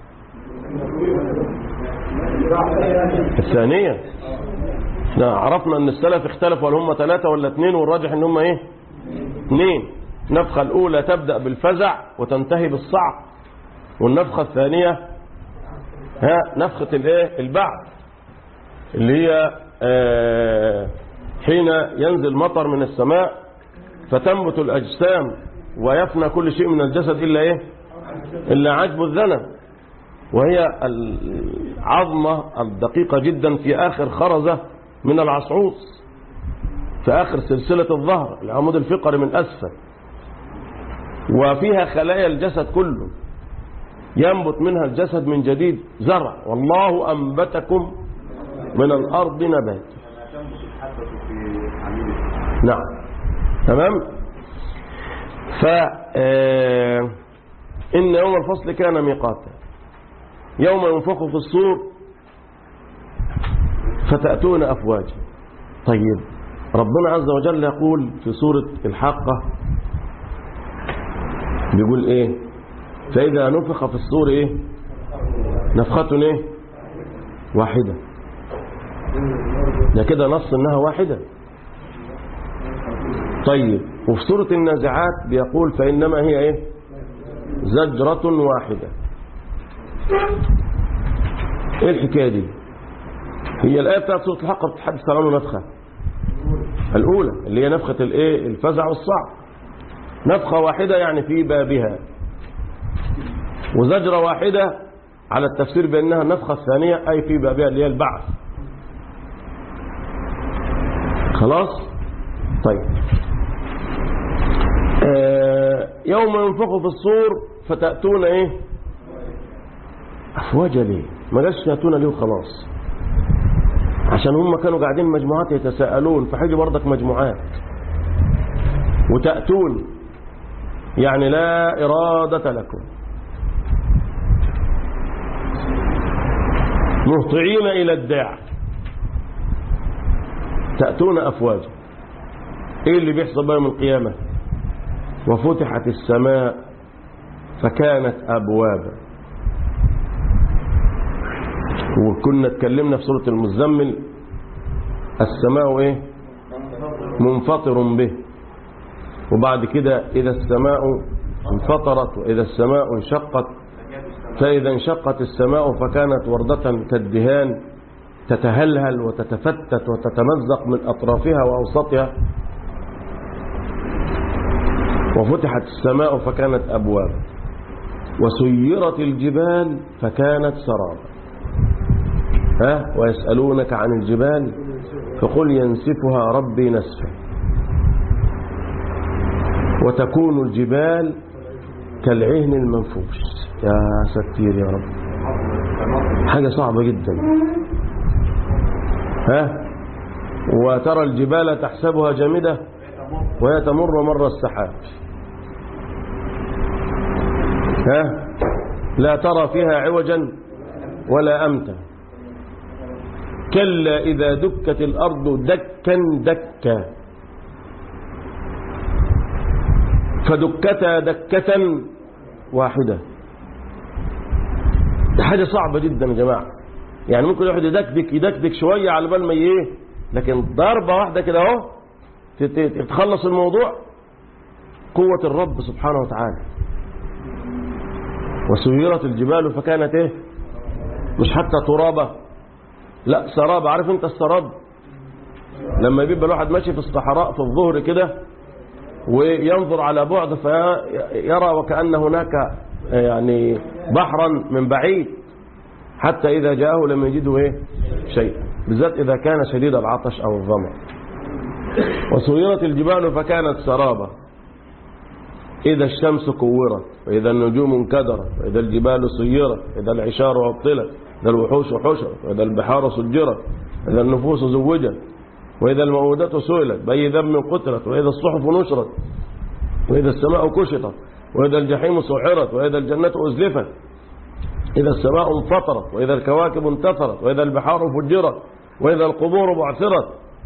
الثانية احنا عرفنا ان السلف اختلفوا هل هم ثلاثة ولا اثنين والراجح ان هم ايه اثنين النفخة الاولى تبدأ بالفزع وتنتهي بالصعق والنفخة الثانية ها نفخة الايه البعث اللي هي اه حين ينزل مطر من السماء فتنبت الاجسام ويفنى كل شيء من الجسد الا ايه الا عجب الذنب وهي العظمة الدقيقة جدا في آخر خرزة من العصعوص في آخر سلسلة الظهر العمود الفقري من أسفل وفيها خلايا الجسد كله ينبت منها الجسد من جديد زرع والله أنبتكم من الأرض نبات نعم تمام ف إن يوم الفصل كان ميقاتا يوم ينفخ في الصور فتأتون أفواجا طيب ربنا عز وجل يقول في سورة الحاقة بيقول ايه فإذا نفخ في الصور ايه نفخة ايه واحدة ده كده نص انها واحدة طيب وفي سورة النازعات بيقول فإنما هي ايه زجرة واحدة ايه الحكاية دي هي الآية بتاعت سورة الحق بتتحدث عن نفخة الأولى اللي هي نفخة الايه الفزع والصعب نفخة واحدة يعني في بابها وزجرة واحدة على التفسير بأنها النفخة الثانية أي في بابها اللي هي البعث خلاص طيب آه يوم ينفخ في الصور فتأتون ايه أفواجا ليه ما جاش يأتونا ليه وخلاص عشان هم كانوا قاعدين مجموعات يتساءلون فحيجي برضك مجموعات وتأتون يعني لا إرادة لكم مهطعين إلى الداع تأتون أفواجا إيه اللي بيحصل بقى من القيامة وفتحت السماء فكانت أبوابا وكنا اتكلمنا في سورة المزمل السماء ايه منفطر به وبعد كده إذا السماء انفطرت وإذا السماء انشقت فإذا انشقت السماء فكانت وردة كالدهان تتهلهل وتتفتت وتتمزق من أطرافها وأوسطها وفتحت السماء فكانت أبواب وسيرت الجبال فكانت سرابا ها ويسألونك عن الجبال فقل ينسفها ربي نسفا وتكون الجبال كالعهن المنفوش يا ستير يا رب حاجة صعبة جدا ها وترى الجبال تحسبها جامدة وهي تمر مر السحاب ها لا ترى فيها عوجا ولا أمتا كلا إذا دكت الأرض دكا دكا فدكتا دكة واحدة ده حاجة صعبة جدا يا جماعة يعني ممكن الواحد يدكدك يدكدك شوية على بال ما ايه لكن ضربة واحدة كده اهو تخلص الموضوع قوة الرب سبحانه وتعالى وسيرت الجبال فكانت ايه مش حتى ترابة لا سراب عارف انت السراب لما يبقى الواحد ماشي في الصحراء في الظهر كده وينظر على بعد فيرى وكأن هناك يعني بحرا من بعيد حتى إذا جاءه لم يجده إيه شيئا بالذات إذا كان شديد العطش أو الظمأ وسيرت الجبال فكانت سرابا إذا الشمس كورت وإذا النجوم انكدرت وإذا الجبال سيرت وإذا العشار عطلت وإذا الوحوش حشرت وإذا البحار سجرت وإذا النفوس زوجت وإذا الموءودة سئلت بأي ذنب قتلت وإذا الصحف نشرت وإذا السماء كشطت وإذا الجحيم سعرت وإذا الجنة أزلفت إذا السماء انفطرت وإذا الكواكب انتثرت وإذا البحار فجرت وإذا القبور بعثرت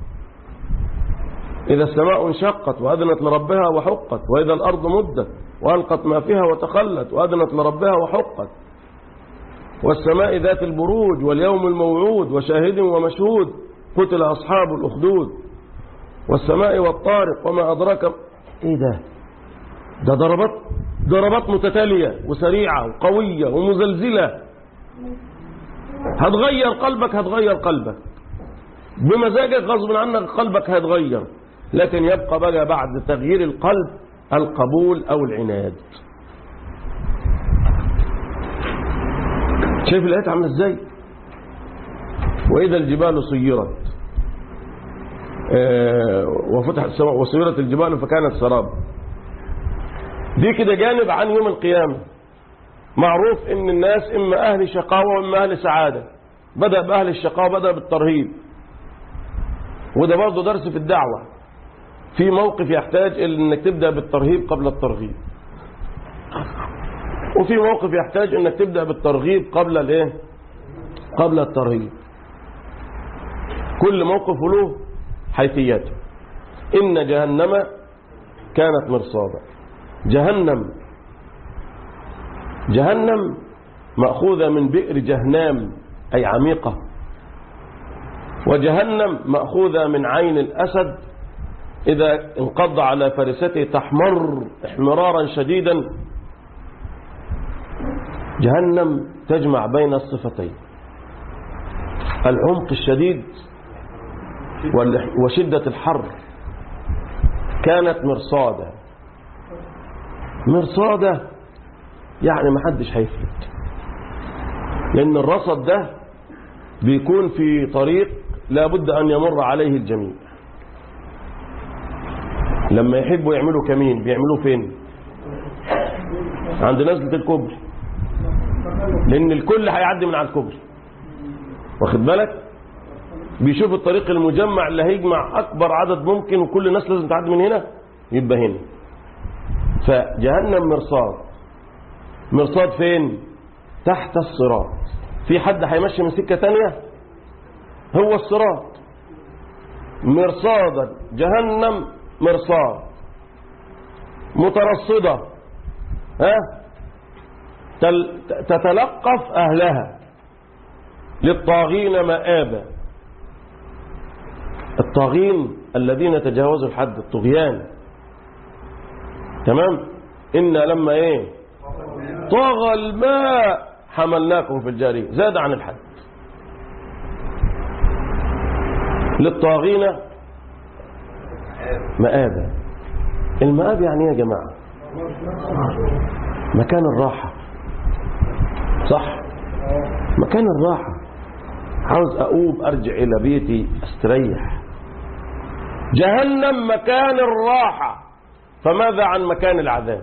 إذا السماء انشقت وأذنت لربها وحقت وإذا الأرض مدت وألقت ما فيها وتخلت وأذنت لربها وحقت والسماء ذات البروج واليوم الموعود وشاهد ومشهود قتل أصحاب الأخدود والسماء والطارق وما أدراك إيه ده ده ضربات ضربات متتالية وسريعة وقوية ومزلزلة هتغير قلبك هتغير قلبك بمزاجك غصب عنك قلبك هيتغير لكن يبقى بقى بعد تغيير القلب القبول أو العناد شايف الآيات عامله ازاي وإذا الجبال سيرت آه وفتح السماء وسيرت الجبال فكانت سراب دي كده جانب عن يوم القيامة معروف ان الناس اما اهل شقاوة واما اهل سعادة بدأ باهل الشقاوة بدأ بالترهيب وده برضه درس في الدعوة في موقف يحتاج إلى انك تبدأ بالترهيب قبل الترغيب وفي موقف يحتاج انك تبدأ بالترغيب قبل الايه قبل الترهيب كل موقف له حيثياته إن جهنم كانت مرصادا جهنم جهنم مأخوذة من بئر جهنام أي عميقة وجهنم مأخوذة من عين الأسد إذا انقض على فرسته تحمر احمرارا شديدا جهنم تجمع بين الصفتين العمق الشديد وشدة الحر كانت مرصادة مرصادة يعني ما حدش هيفلت لأن الرصد ده بيكون في طريق لابد أن يمر عليه الجميع لما يحبوا يعملوا كمين بيعملوه فين عند نزلة الكوبري لان الكل هيعدي من على الكوبري واخد بالك بيشوف الطريق المجمع اللي هيجمع اكبر عدد ممكن وكل الناس لازم تعدي من هنا يبقى هنا فجهنم مرصاد مرصاد فين تحت الصراط في حد هيمشي من سكة تانية هو الصراط مرصادا جهنم مرصاد مترصدة ها تل- تتلقف أهلها للطاغين مآبا الطاغين الذين تجاوزوا الحد الطغيان تمام إن لما إيه طغى الماء حملناكم في الجارية زاد عن الحد للطاغين مآبا المآب يعني إيه يا جماعة مكان الراحة صح مكان الراحة عاوز أقوم أرجع إلى بيتي أستريح جهنم مكان الراحة فماذا عن مكان العذاب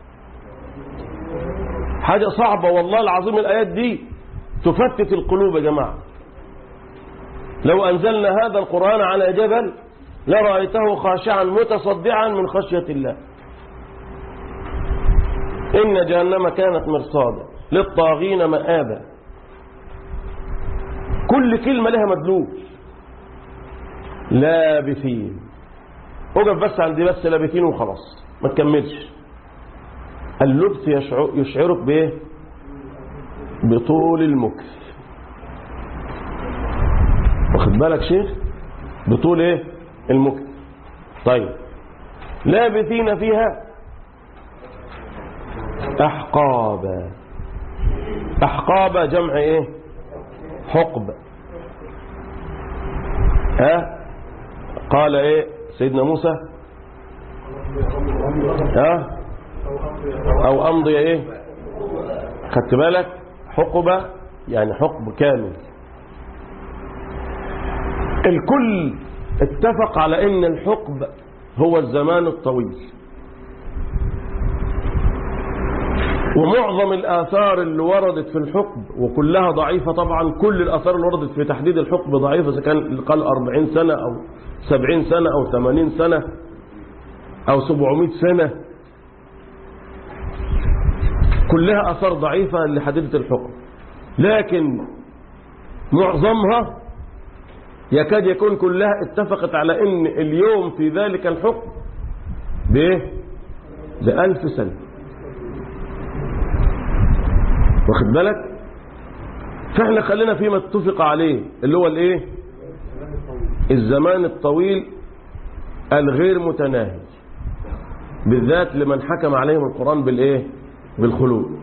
حاجة صعبة والله العظيم الآيات دي تفتت القلوب يا جماعة لو أنزلنا هذا القرآن على جبل لرأيته خاشعا متصدعا من خشية الله إن جهنم كانت مرصادا للطاغين مآبا كل كلمة لها مدلول لابثين اقف بس عندي بس لابثين وخلاص ما تكملش اللبث يشعر يشعرك بايه بطول المكث واخد بالك شيخ بطول ايه المكث طيب لابثين فيها احقابا احقابا جمع ايه حقب ها قال ايه سيدنا موسى ها او امضي ايه خدت بالك حقبة يعني حقب كامل الكل اتفق على ان الحقب هو الزمان الطويل ومعظم الآثار اللي وردت في الحقب وكلها ضعيفة طبعا كل الآثار اللي وردت في تحديد الحقب ضعيفة إذا كان قال 40 سنة أو 70 سنة أو 80 سنة أو 700 سنة كلها آثار ضعيفة اللي حددت الحكم لكن معظمها يكاد يكون كلها اتفقت على ان اليوم في ذلك الحكم بايه بألف سنة واخد بالك فاحنا خلينا فيما اتفق عليه اللي هو الايه الزمان الطويل الغير متناهي بالذات لمن حكم عليهم القرآن بالايه بالخلود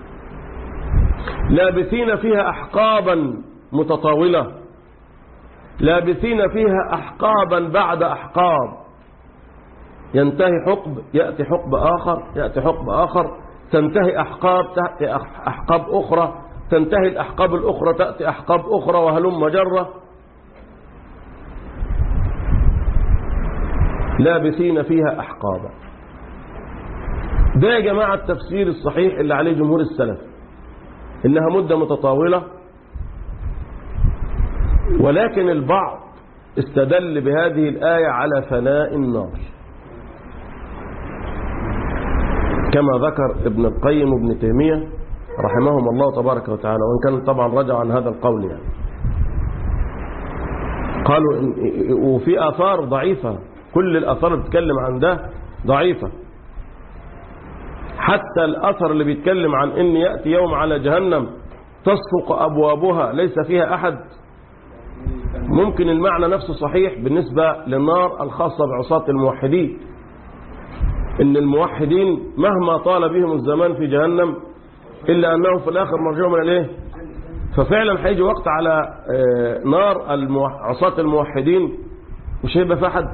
لابثين فيها أحقابا متطاولة لابثين فيها أحقابا بعد أحقاب ينتهي حقب يأتي حقب آخر يأتي حقب آخر تنتهي أحقاب تأتي أحقاب أخرى تنتهي الأحقاب الأخرى تأتي أحقاب أخرى وهلم جرة لابثين فيها أحقابا ده يا جماعة التفسير الصحيح اللي عليه جمهور السلف إنها مدة متطاولة ولكن البعض استدل بهذه الآية على فناء النار كما ذكر ابن القيم وابن تيمية رحمهم الله تبارك وتعالى وإن كان طبعا رجع عن هذا القول يعني قالوا إن- وفي آثار ضعيفة كل الآثار اللي بتتكلم عن ده ضعيفة حتى الأثر اللي بيتكلم عن إن يأتي يوم على جهنم تصفق أبوابها ليس فيها أحد ممكن المعنى نفسه صحيح بالنسبة للنار الخاصة بعصاة الموحدين إن الموحدين مهما طال بهم الزمان في جهنم إلا أنهم في الآخر مرجعهم من الإيه ففعلا هيجي وقت على آه، نار الموح- عصاة الموحدين مش هيبقى فيها حد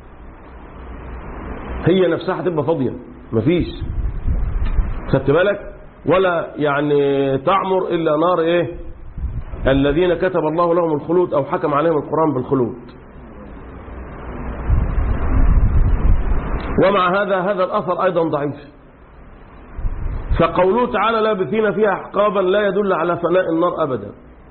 هي نفسها هتبقى فاضية مفيش خدت بالك ولا يعني تعمر إلا نار إيه الذين كتب الله لهم الخلود أو حكم عليهم القرآن بالخلود ومع هذا هذا الأثر أيضا ضعيف فقوله تعالى لابثين فيها أحقابا لا يدل على فناء النار أبدا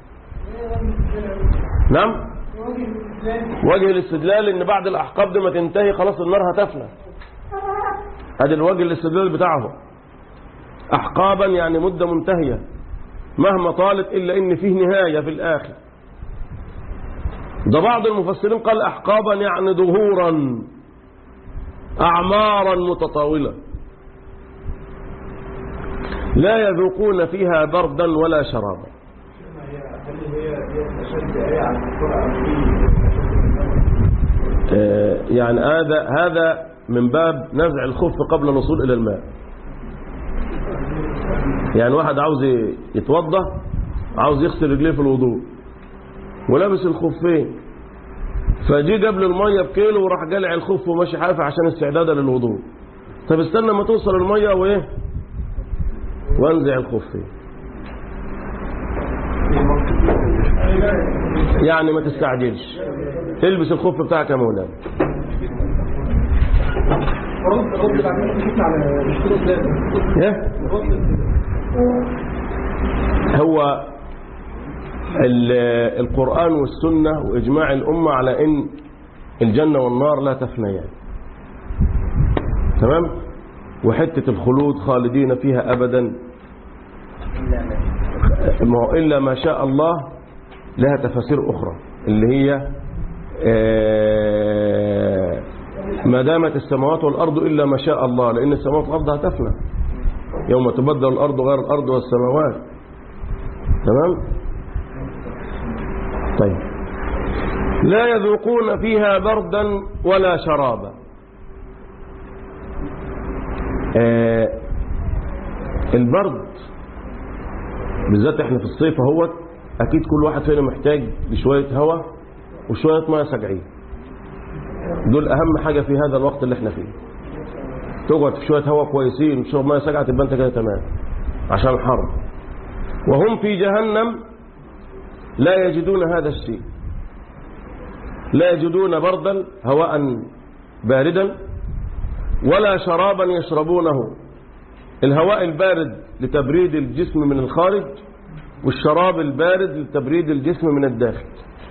نعم وجه الاستدلال ان بعد الأحقاب دي ما تنتهي خلاص النار هتفنى هذا الوجه الاستدلال بتاعه أحقابا يعني مدة منتهية مهما طالت إلا إن فيه نهاية في الآخر ده بعض المفسرين قال أحقابا يعني ظهورا أعمارا متطاولة لا يذوقون فيها بردا ولا شرابا هل هي هي اشد ايه على القران آه، يعني هذا هذا من باب نزع الخف قبل الوصول إلى الماء يعني واحد عاوز يتوضى عاوز يغسل رجليه في الوضوء ولابس الخفين فجي قبل الميه بكيلو وراح جالع الخف وماشي حافي عشان استعدادا للوضوء طب استنى ما توصل الميه وايه وانزع الخفين يعني ما تستعجلش البس الخف بتاعك يا مولانا رد رد بعدين جبنا على الشروط لازم إيه؟ رد هو ال- القرآن والسنة وإجماع الأمة على أن الجنة والنار لا تفنيان تمام وحتة الخلود خالدين فيها أبدا ما هو إلا ما شاء الله لها تفاسير أخرى اللي هي آه، ما دامت السماوات والأرض إلا ما شاء الله لأن السماوات والأرض هتفنى يوم تبدل الأرض غير الأرض والسماوات تمام طيب لا يذوقون فيها بردا ولا شرابا آه البرد بالذات احنا في الصيف اهوت اكيد كل واحد فينا محتاج لشويه هواء وشويه ميه ساقعين دول اهم حاجه في هذا الوقت اللي احنا فيه تقعد في شويه هواء كويسين وتشرب ميه ساقعه تبقى انت كده تمام عشان الحر وهم في جهنم لا يجدون هذا الشيء لا يجدون بردا هواء باردا ولا شرابا يشربونه الهواء البارد لتبريد الجسم من الخارج والشراب البارد لتبريد الجسم من الداخل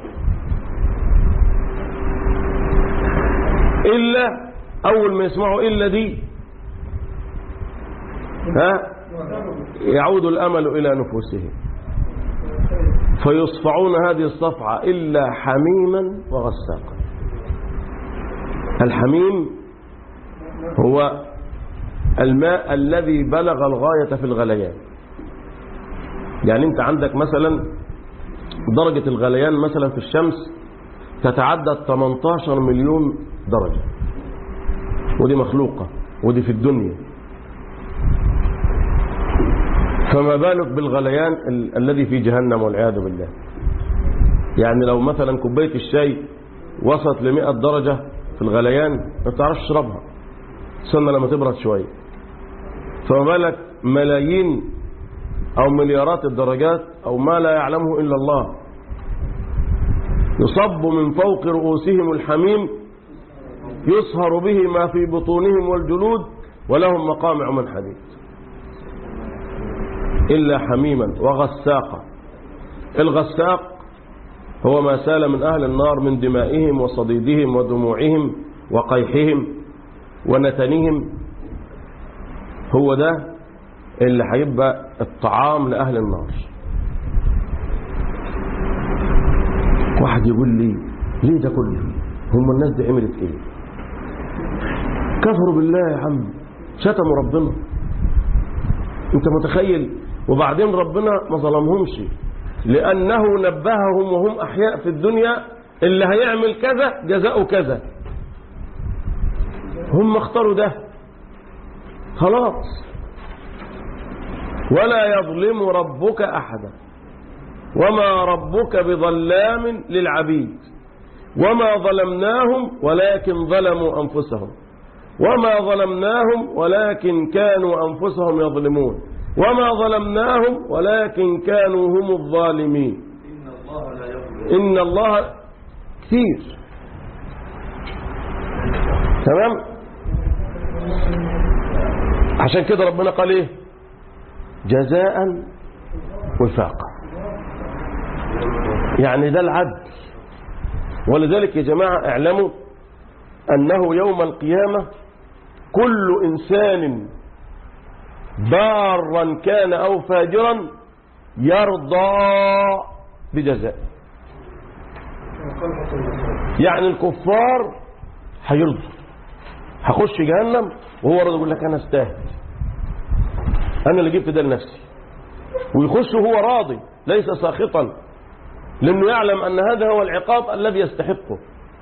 إلا أول ما يسمعوا إلا دي ها يعود الأمل إلى نفوسهم فيصفعون هذه الصفعة إلا حميما وغساقا الحميم هو الماء الذي بلغ الغاية في الغليان يعني انت عندك مثلا درجة الغليان مثلا في الشمس تتعدى 18 مليون درجة ودي مخلوقة ودي في الدنيا فما بالك بالغليان ال- الذي في جهنم والعياذ بالله يعني لو مثلا كوباية الشاي وصلت ل 100 درجة في الغليان ما تعرفش تشربها استنى لما تبرد شوية فما بالك ملايين أو مليارات الدرجات أو ما لا يعلمه إلا الله يصب من فوق رؤوسهم الحميم يصهر به ما في بطونهم والجلود ولهم مقامع من حديد إلا حميما وغساقا الغساق هو ما سال من أهل النار من دمائهم وصديدهم ودموعهم وقيحهم ونتنهم هو ده اللي هيبقى الطعام لأهل النار واحد يقول لي ليه ده كله هم الناس دي عملت ايه كفروا بالله يا عم شتموا ربنا انت متخيل وبعدين ربنا ما ظلمهمش لأنه نبههم وهم أحياء في الدنيا اللي هيعمل كذا جزاؤه كذا هم اختاروا ده خلاص ولا يظلم ربك أحدا وما ربك بظلام للعبيد وما ظلمناهم ولكن ظلموا أنفسهم وما ظلمناهم ولكن كانوا أنفسهم يظلمون وما ظلمناهم ولكن كانوا هم الظالمين إن الله كثير تمام عشان كده ربنا قال ايه جزاء وفاقا يعني ده العدل ولذلك يا جماعة اعلموا أنه يوم القيامة كل إنسان بارا كان أو فاجرا يرضى بجزاء يعني الكفار هيرضوا هخش جهنم وهو راضي يقول لك انا استاهل انا اللي جبت ده لنفسي ويخش وهو راضي ليس ساخطا لانه يعلم ان هذا هو العقاب الذي يستحقه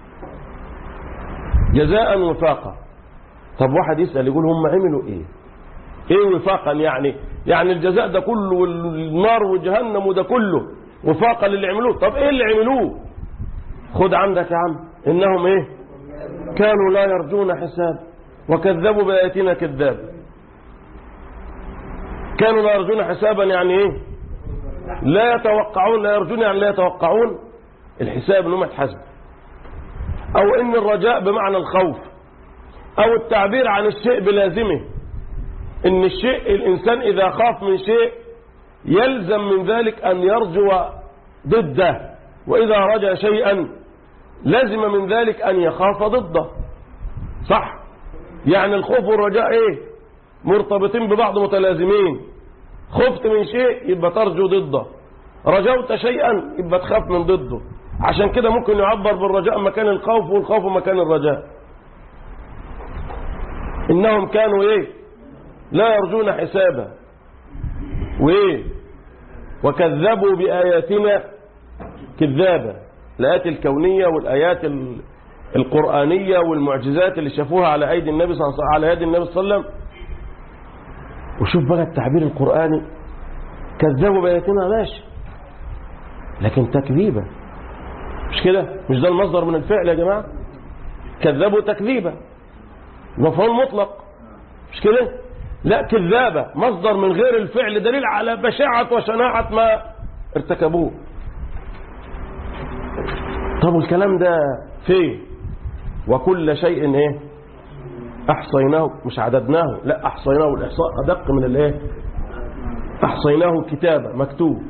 جزاء وفاقا طب واحد يسال يقول هم عملوا ايه ايه وفاقا يعني يعني الجزاء ده كله والنار وجهنم وده كله وفاقا للي عملوه طب ايه اللي عملوه خد عندك يا عم انهم ايه كانوا لا يرجون حساب وكذبوا بآياتنا كذاب كانوا لا يرجون حسابا يعني ايه لا يتوقعون لا يرجون يعني لا يتوقعون الحساب انهم يتحاسبوا او ان الرجاء بمعنى الخوف او التعبير عن الشيء بلازمه ان الشيء الانسان اذا خاف من شيء يلزم من ذلك ان يرجو ضده واذا رجا شيئا لزم من ذلك ان يخاف ضده صح يعني الخوف والرجاء ايه مرتبطين ببعض متلازمين خفت من شيء يبقى ترجو ضده رجوت شيئا يبقى تخاف من ضده عشان كده ممكن يعبر بالرجاء مكان الخوف والخوف مكان الرجاء انهم كانوا ايه لا يرجون حسابا وايه وكذبوا باياتنا كذابا الايات الكونيه والايات ال- القرانيه والمعجزات اللي شافوها على ايدي النبي صلى الله عليه وسلم على يد النبي صلى الله عليه وسلم وشوف بقى التعبير القراني كذبوا باياتنا ماشي لكن تكذيبا مش كده مش ده المصدر من الفعل يا جماعه كذبوا تكذيبا مفعول مطلق مش كده لا كذابة مصدر من غير الفعل دليل على بشاعة وشناعة ما ارتكبوه طب الكلام ده فين وكل شيء ايه احصيناه مش عددناه لا احصيناه الاحصاء ادق من الايه احصيناه كتابة مكتوب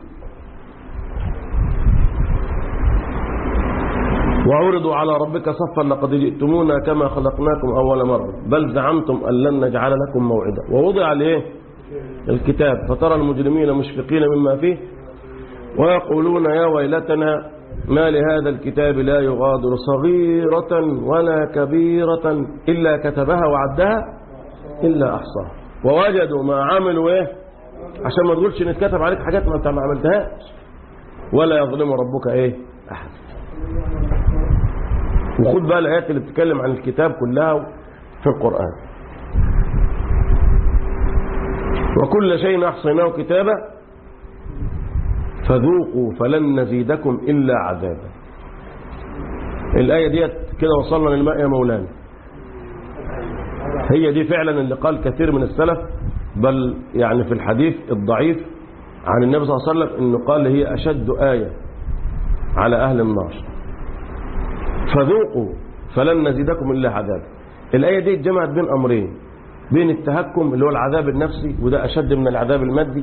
وعرضوا على ربك صفا لقد جئتمونا كما خلقناكم أول مرة بل زعمتم أن لن نجعل لكم موعدا ووضع الايه الكتاب فترى المجرمين مشفقين مما فيه ويقولون يا ويلتنا ما لهذا الكتاب لا يغادر صغيرة ولا كبيرة إلا كتبها وعدها إلا أحصاها ووجدوا ما عملوا إيه عشان ما تقولش إن اتكتب عليك حاجات ما أنت ما عملتهاش ولا يظلم ربك إيه أحد وخد بقى الآيات اللي بتتكلم عن الكتاب كلها في القرآن وكل شيء أحصيناه كتابا فذوقوا فلن نزيدكم إلا عذابا الآية ديت كده وصلنا للماء يا مولانا هي دي فعلا اللي قال كثير من السلف بل يعني في الحديث الضعيف عن النبي صلى الله عليه وسلم انه قال هي أشد آية على أهل النار فذوقوا فلن نزيدكم إلا عذاب الآية دي اتجمعت بين أمرين بين التهكم اللي هو العذاب النفسي وده أشد من العذاب المادي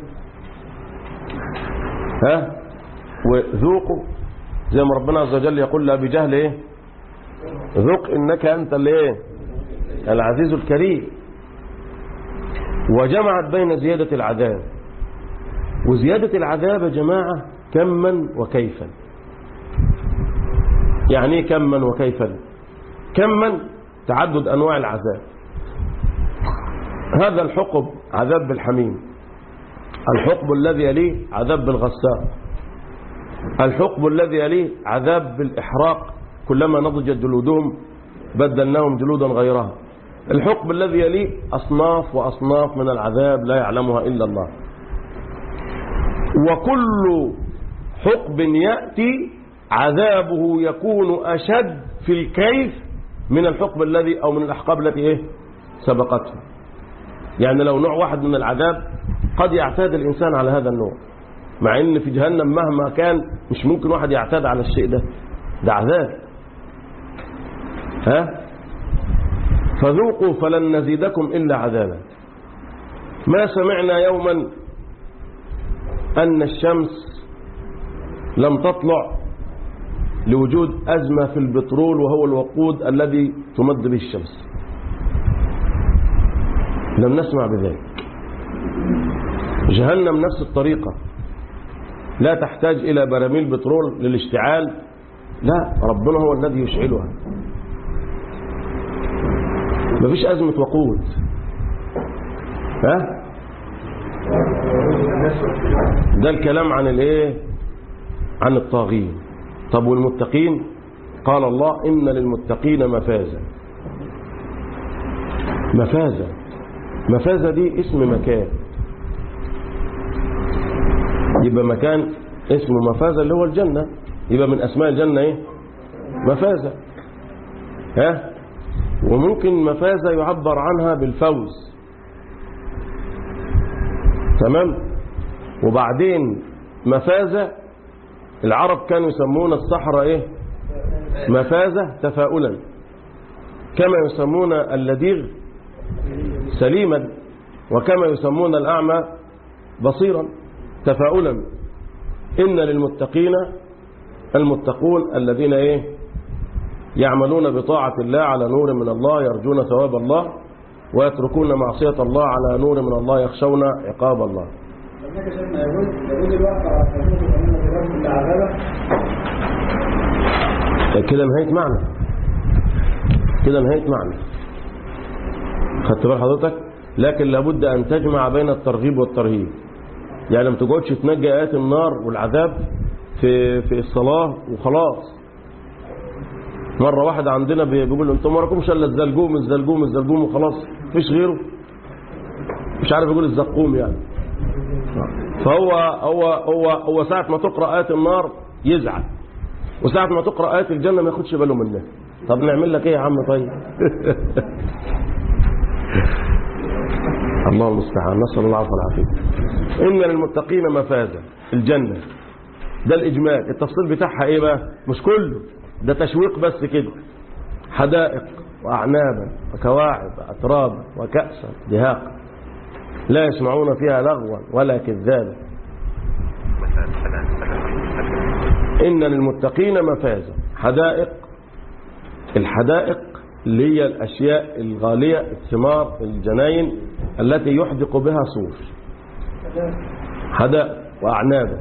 ها وذوقوا زي ما ربنا عز وجل يقول لأبي جهل ايه ذوق إنك أنت الايه العزيز الكريم وجمعت بين زيادة العذاب وزيادة العذاب يا جماعة كما وكيفا يعني ايه كما وكيفا كما تعدد انواع العذاب هذا الحقب عذاب بالحميم الحقب الذي يليه عذاب بالغساق الحقب الذي يليه عذاب بالإحراق كلما نضجت جلودهم بدلناهم جلودا غيرها الحقب الذي يليه أصناف وأصناف من العذاب لا يعلمها إلا الله وكل حقب يأتي عذابه يكون أشد في الكيف من الحقب الذي أو من الأحقاب التي إيه سبقته يعني لو نوع واحد من العذاب قد يعتاد الإنسان على هذا النوع مع ان في جهنم مهما كان مش ممكن واحد يعتاد على الشيء ده ده عذاب ها فذوقوا فلن نزيدكم إلا عذابا ما سمعنا يوما أن الشمس لم تطلع لوجود أزمة في البترول وهو الوقود الذي تمد به الشمس لم نسمع بذلك جهنم نفس الطريقة لا تحتاج إلى براميل بترول للاشتعال لا ربنا هو الذي يشعلها مفيش أزمة وقود ها ده الكلام عن الايه عن الطاغين طب والمتقين قال الله إن للمتقين مفازا مفازا مفازا دي اسم مكان يبقى مكان اسمه مفازا اللي هو الجنة يبقى من أسماء الجنة ايه مفازا ها وممكن مفازة يعبر عنها بالفوز تمام وبعدين مفازة العرب كانوا يسمون الصحراء ايه مفازة تفاؤلا كما يسمون اللديغ سليما وكما يسمون الأعمى بصيرا تفاؤلا إن للمتقين المتقون الذين ايه يعملون بطاعة الله على نور من الله يرجون ثواب الله ويتركون معصية الله على نور من الله يخشون عقاب الله هناك شيء يجوز يجوز الوقت على تنظيم قانون الرب اللي عذابه كده نهاية معنى كده نهاية معنى خدت بال حضرتك لكن لابد أن تجمع بين الترغيب والترهيب يعني ما تقعدش تنجي آيات النار والعذاب في في الصلاة وخلاص مرة واحد عندنا بيقول انتم ما راكمش الا الزلجوم الزلجوم الزلجوم وخلاص مفيش غيره مش عارف يقول الزقوم يعني فهو هو هو هو ساعة ما تقرأ آيات النار يزعل وساعة ما تقرأ آيات الجنة ما ياخدش باله منها طب نعمل لك ايه يا عم طيب الله المستعان نسأل الله العافية والعافية إن للمتقين مفازا الجنة ده الإجمال التفصيل بتاعها إيه بقى مش كله ده تشويق بس كده حدائق وأعنابا وكواعب أترابا وكأسا دهاقا لا يسمعون فيها لغوا ولا كذابا إن للمتقين مفازا حدائق الحدائق اللي هي الأشياء الغالية الثمار الجناين التي يحدق بها صور حدائق وأعنابا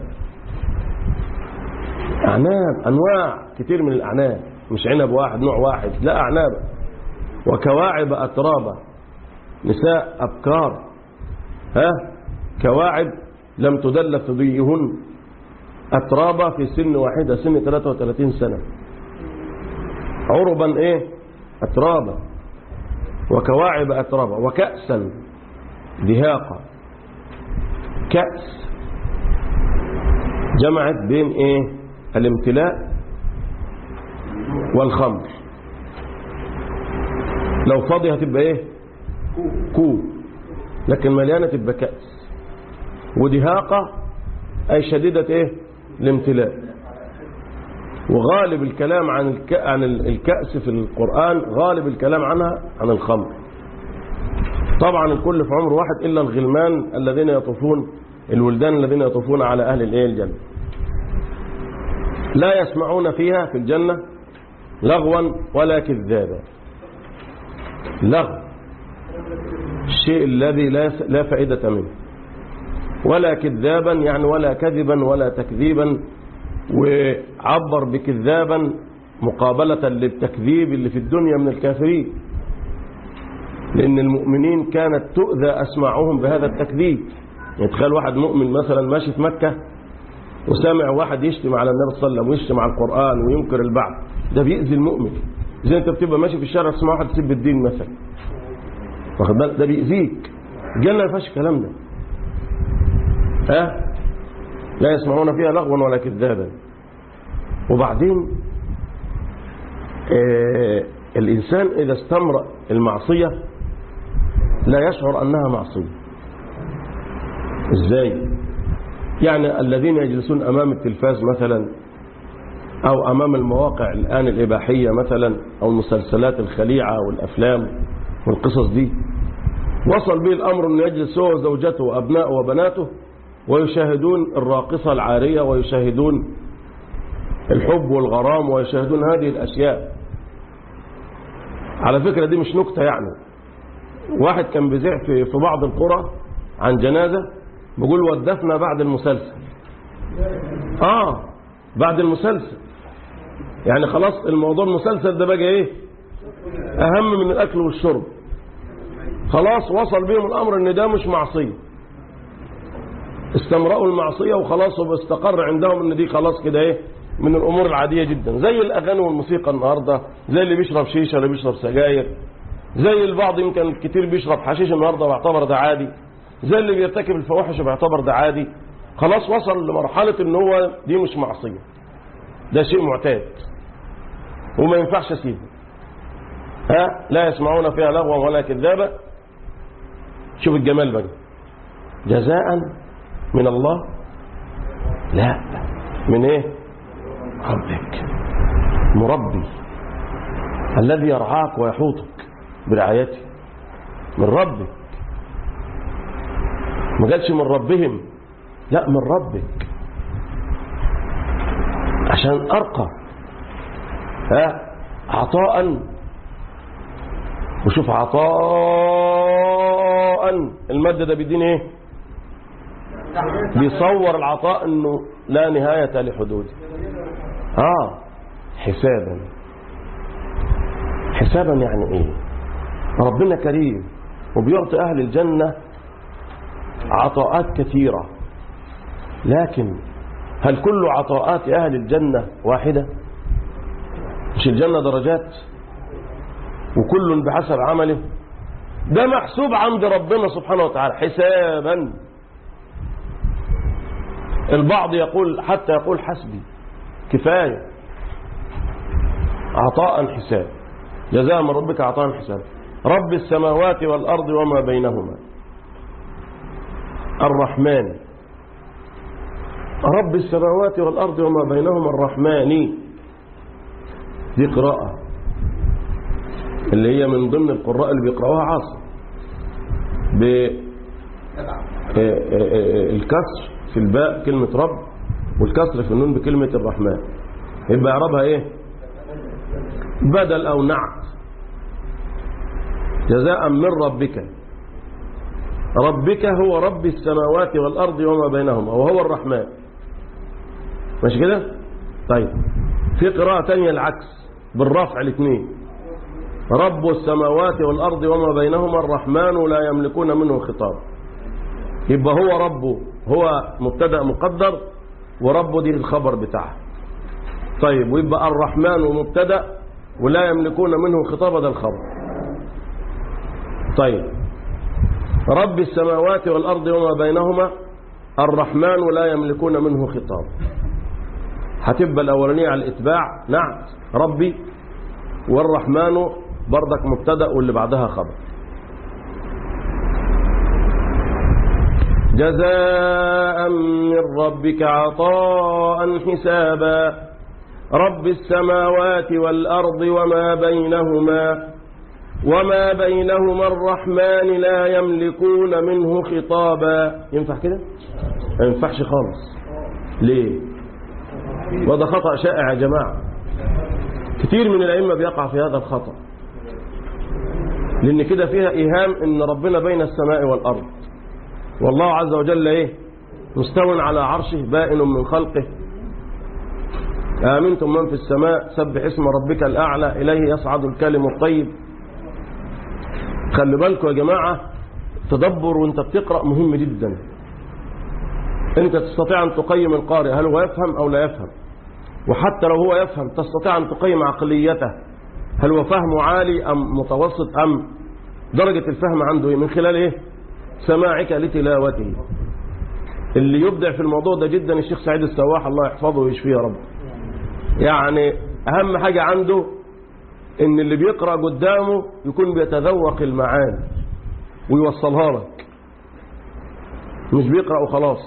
أعناب أنواع كتير من الأعناب مش عنب واحد نوع واحد لا أعناب وكواعب أترابا نساء أبكار ها كواعب لم تدل ثديهن أترابا في سن واحدة سن 33 سنة عربا إيه أترابا وكواعب أترابا وكأسا دهاقا كأس جمعت بين إيه الامتلاء والخمر لو فاضية هتبقى ايه كوب لكن مليانة تبقى كأس ودهاقة أي شديدة ايه الامتلاء وغالب الكلام عن الك... عن الكأس في القرآن غالب الكلام عنها عن الخمر طبعا الكل في عمر واحد إلا الغلمان الذين يطوفون الولدان الذين يطوفون على أهل الايه الجنة لا يسمعون فيها في الجنة لغوا ولا كذابا لغو الشيء الذي لا لا فائدة منه ولا كذابا يعني ولا كذبا ولا تكذيبا وعبر بكذابا مقابلة للتكذيب اللي في الدنيا من الكافرين لأن المؤمنين كانت تؤذى أسماعهم بهذا التكذيب يعني تخيل واحد مؤمن مثلا ماشي في مكة وسامع واحد يشتم على النبي صلى الله عليه وسلم ويشتم على القرآن وينكر البعض ده بيأذي المؤمن زي انت بتبقى ماشي في الشارع تسمع واحد يسب الدين مثلا واخد بالك ده بيأذيك الجنة ما فيهاش الكلام ده ها لا يسمعون فيها لغوا ولا كذابا وبعدين آه الإنسان إذا استمر المعصية لا يشعر أنها معصية إزاي يعني الذين يجلسون أمام التلفاز مثلا أو أمام المواقع الآن الإباحية مثلا أو المسلسلات الخليعة والأفلام والقصص دي وصل به الأمر أنه يجلس هو وزوجته وأبنائه وبناته ويشاهدون الراقصة العارية ويشاهدون الحب والغرام ويشاهدون هذه الأشياء على فكرة دي مش نكتة يعني واحد كان بيذيع في في بعض القرى عن جنازة بيقول ودفنا بعد المسلسل اه بعد المسلسل يعني خلاص الموضوع المسلسل ده بقى ايه اهم من الاكل والشرب خلاص وصل بيهم الامر ان ده مش معصيه استمرأوا المعصية وخلاص واستقر عندهم ان دي خلاص كده ايه من الامور العادية جدا زي الاغاني والموسيقى النهاردة زي اللي بيشرب شيشة اللي بيشرب سجاير زي البعض يمكن الكتير بيشرب حشيش النهاردة ويعتبر ده عادي زي اللي بيرتكب الفواحش وبيعتبر ده عادي خلاص وصل لمرحلة ان هو دي مش معصية ده شيء معتاد وما ينفعش اسيبه ها لا يسمعون فيها لغوا ولا كذابة شوف الجمال بقى جزاء من الله لا من ايه ربك مربي الذي يرعاك ويحوطك برعايته من ربك ما قالش من ربهم لا من ربك عشان ارقى ها عطاء وشوف عطاء المادة ده بيديني ايه بيصور العطاء انه لا نهاية لحدوده اه حسابا حسابا يعني ايه ربنا كريم وبيعطي اهل الجنة عطاءات كثيرة لكن هل كل عطاءات اهل الجنة واحدة مش الجنة درجات وكل بحسب عمله ده محسوب عند ربنا سبحانه وتعالى حسابا البعض يقول حتى يقول حسبي كفاية عطاء حساب جزاء من ربك عطاء حساب رب السماوات والأرض وما بينهما الرحمن رب السماوات والأرض وما بينهما الرحمن دي قراءة اللي هي من ضمن القراء اللي بيقرأوها عاصم بالكسر في الباء كلمة رب والكسر في النون بكلمة الرحمن يبقى اعرابها ايه بدل او نعت جزاء من ربك ربك هو رب السماوات والأرض وما بينهما وهو الرحمن ماشي كده طيب في قراءة تانية العكس بالرفع الاثنين رب السماوات والأرض وما بينهما الرحمن لا يملكون منه خطاب يبقى هو ربه هو مبتدا مقدر وربه دي الخبر بتاعه طيب ويبقى الرحمن مبتدا ولا يملكون منه خطاب ده الخبر طيب رب السماوات والأرض وما بينهما الرحمن لا يملكون منه خطاب هتبقى الأولانية على الإتباع نعت ربي والرحمن بردك مبتدا واللي بعدها خبر جزاء من ربك عطاء حسابا رب السماوات والأرض وما بينهما وما بينهما الرحمن لا يملكون منه خطابا ينفع كده ما ينفعش خالص ليه وده خطأ شائع يا جماعة كتير من الأئمة بيقع في هذا الخطأ لأن كده فيها إيهام إن ربنا بين السماء والأرض والله عز وجل إيه مستو على عرشه بائن من خلقه آمنتم من في السماء سبح اسم ربك الأعلى إليه يصعد الكلم الطيب خلي بالكم يا جماعة تدبر وانت بتقرأ مهم جدا انت تستطيع ان تقيم القارئ هل هو يفهم او لا يفهم وحتى لو هو يفهم تستطيع ان تقيم عقليته هل هو فهمه عالي ام متوسط ام درجة الفهم عنده ايه من خلال ايه سماعك لتلاوته اللي يبدع في الموضوع ده جدا الشيخ سعيد السواح الله يحفظه ويشفيه يا رب يعني اهم حاجة عنده ان اللي بيقرأ قدامه يكون بيتذوق المعاني ويوصلها لك مش بيقرأ وخلاص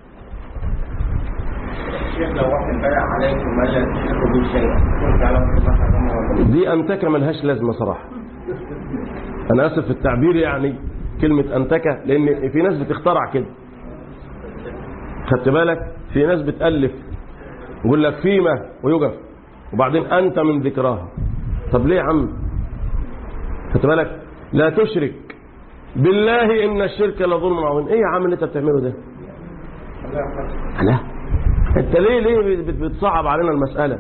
الشيخ لو واحد بايع عليك وما لا تشركوا به شيئا كنت على مصلحة دي أنتكة ملهاش لازمة صراحة أنا آسف في التعبير يعني كلمة أنتكة لأن في ناس بتخترع كده خدت بالك في ناس بتألف يقول لك فيما ويقف وبعدين أنت من ذكراها طب ليه يا عم خدت بالك لا تشرك بالله إن الشرك لظلم عظيم إيه يا عم اللي أنت بتعمله ده لا أنت ليه ليه بت- بتصعب علينا المسألة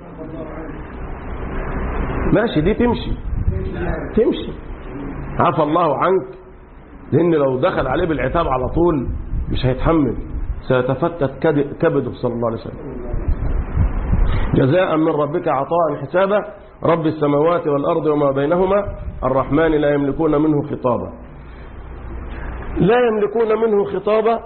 ماشي دي تمشي تمشي عفى الله عنك لأن لو دخل عليه بالعتاب على طول مش هيتحمل سيتفتت كد- كبده صلى الله عليه وسلم جزاء من ربك عطاء حسابا رب السماوات والأرض وما بينهما الرحمن لا يملكون منه خطابا لا يملكون منه خطابا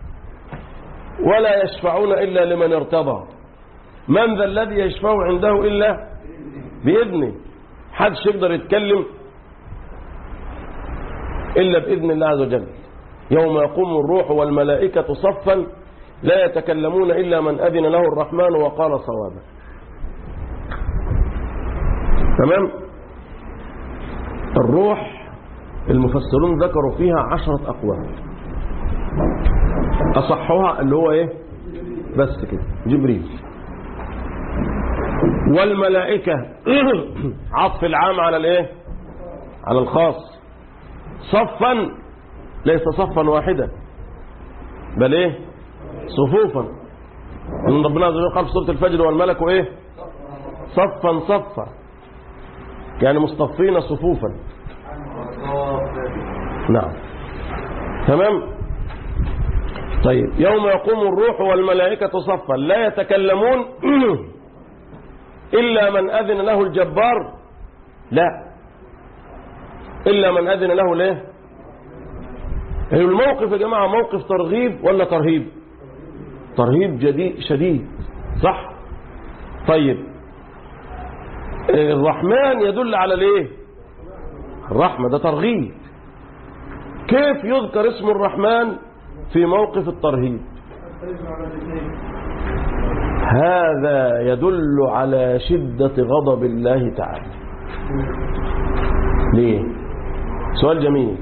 ولا يشفعون إلا لمن ارتضى من ذا الذي يشفع عنده إلا بإذنه حدش يقدر يتكلم إلا بإذن الله عز وجل يوم يقوم الروح والملائكة صفا لا يتكلمون إلا من أذن له الرحمن وقال صوابا تمام الروح المفسرون ذكروا فيها عشرة أقوال أصحها اللي هو إيه بس كده جبريل والملائكة عطف العام على الإيه على الخاص صفا ليس صفا واحدا بل إيه صفوفا ان ربنا عز وجل قال في سوره الفجر والملك ايه صفا صفا يعني مصطفين صفوفا نعم تمام طيب يوم يقوم الروح والملائكة صفا لا يتكلمون إلا من أذن له الجبار لا إلا من أذن له ليه يعني الموقف يا جماعة موقف ترغيب ولا ترهيب ترهيب جديد شديد صح طيب الرحمن يدل على الايه الرحمة ده ترغيب كيف يذكر اسم الرحمن في موقف الترهيب هذا يدل على شدة غضب الله تعالى ليه سؤال جميل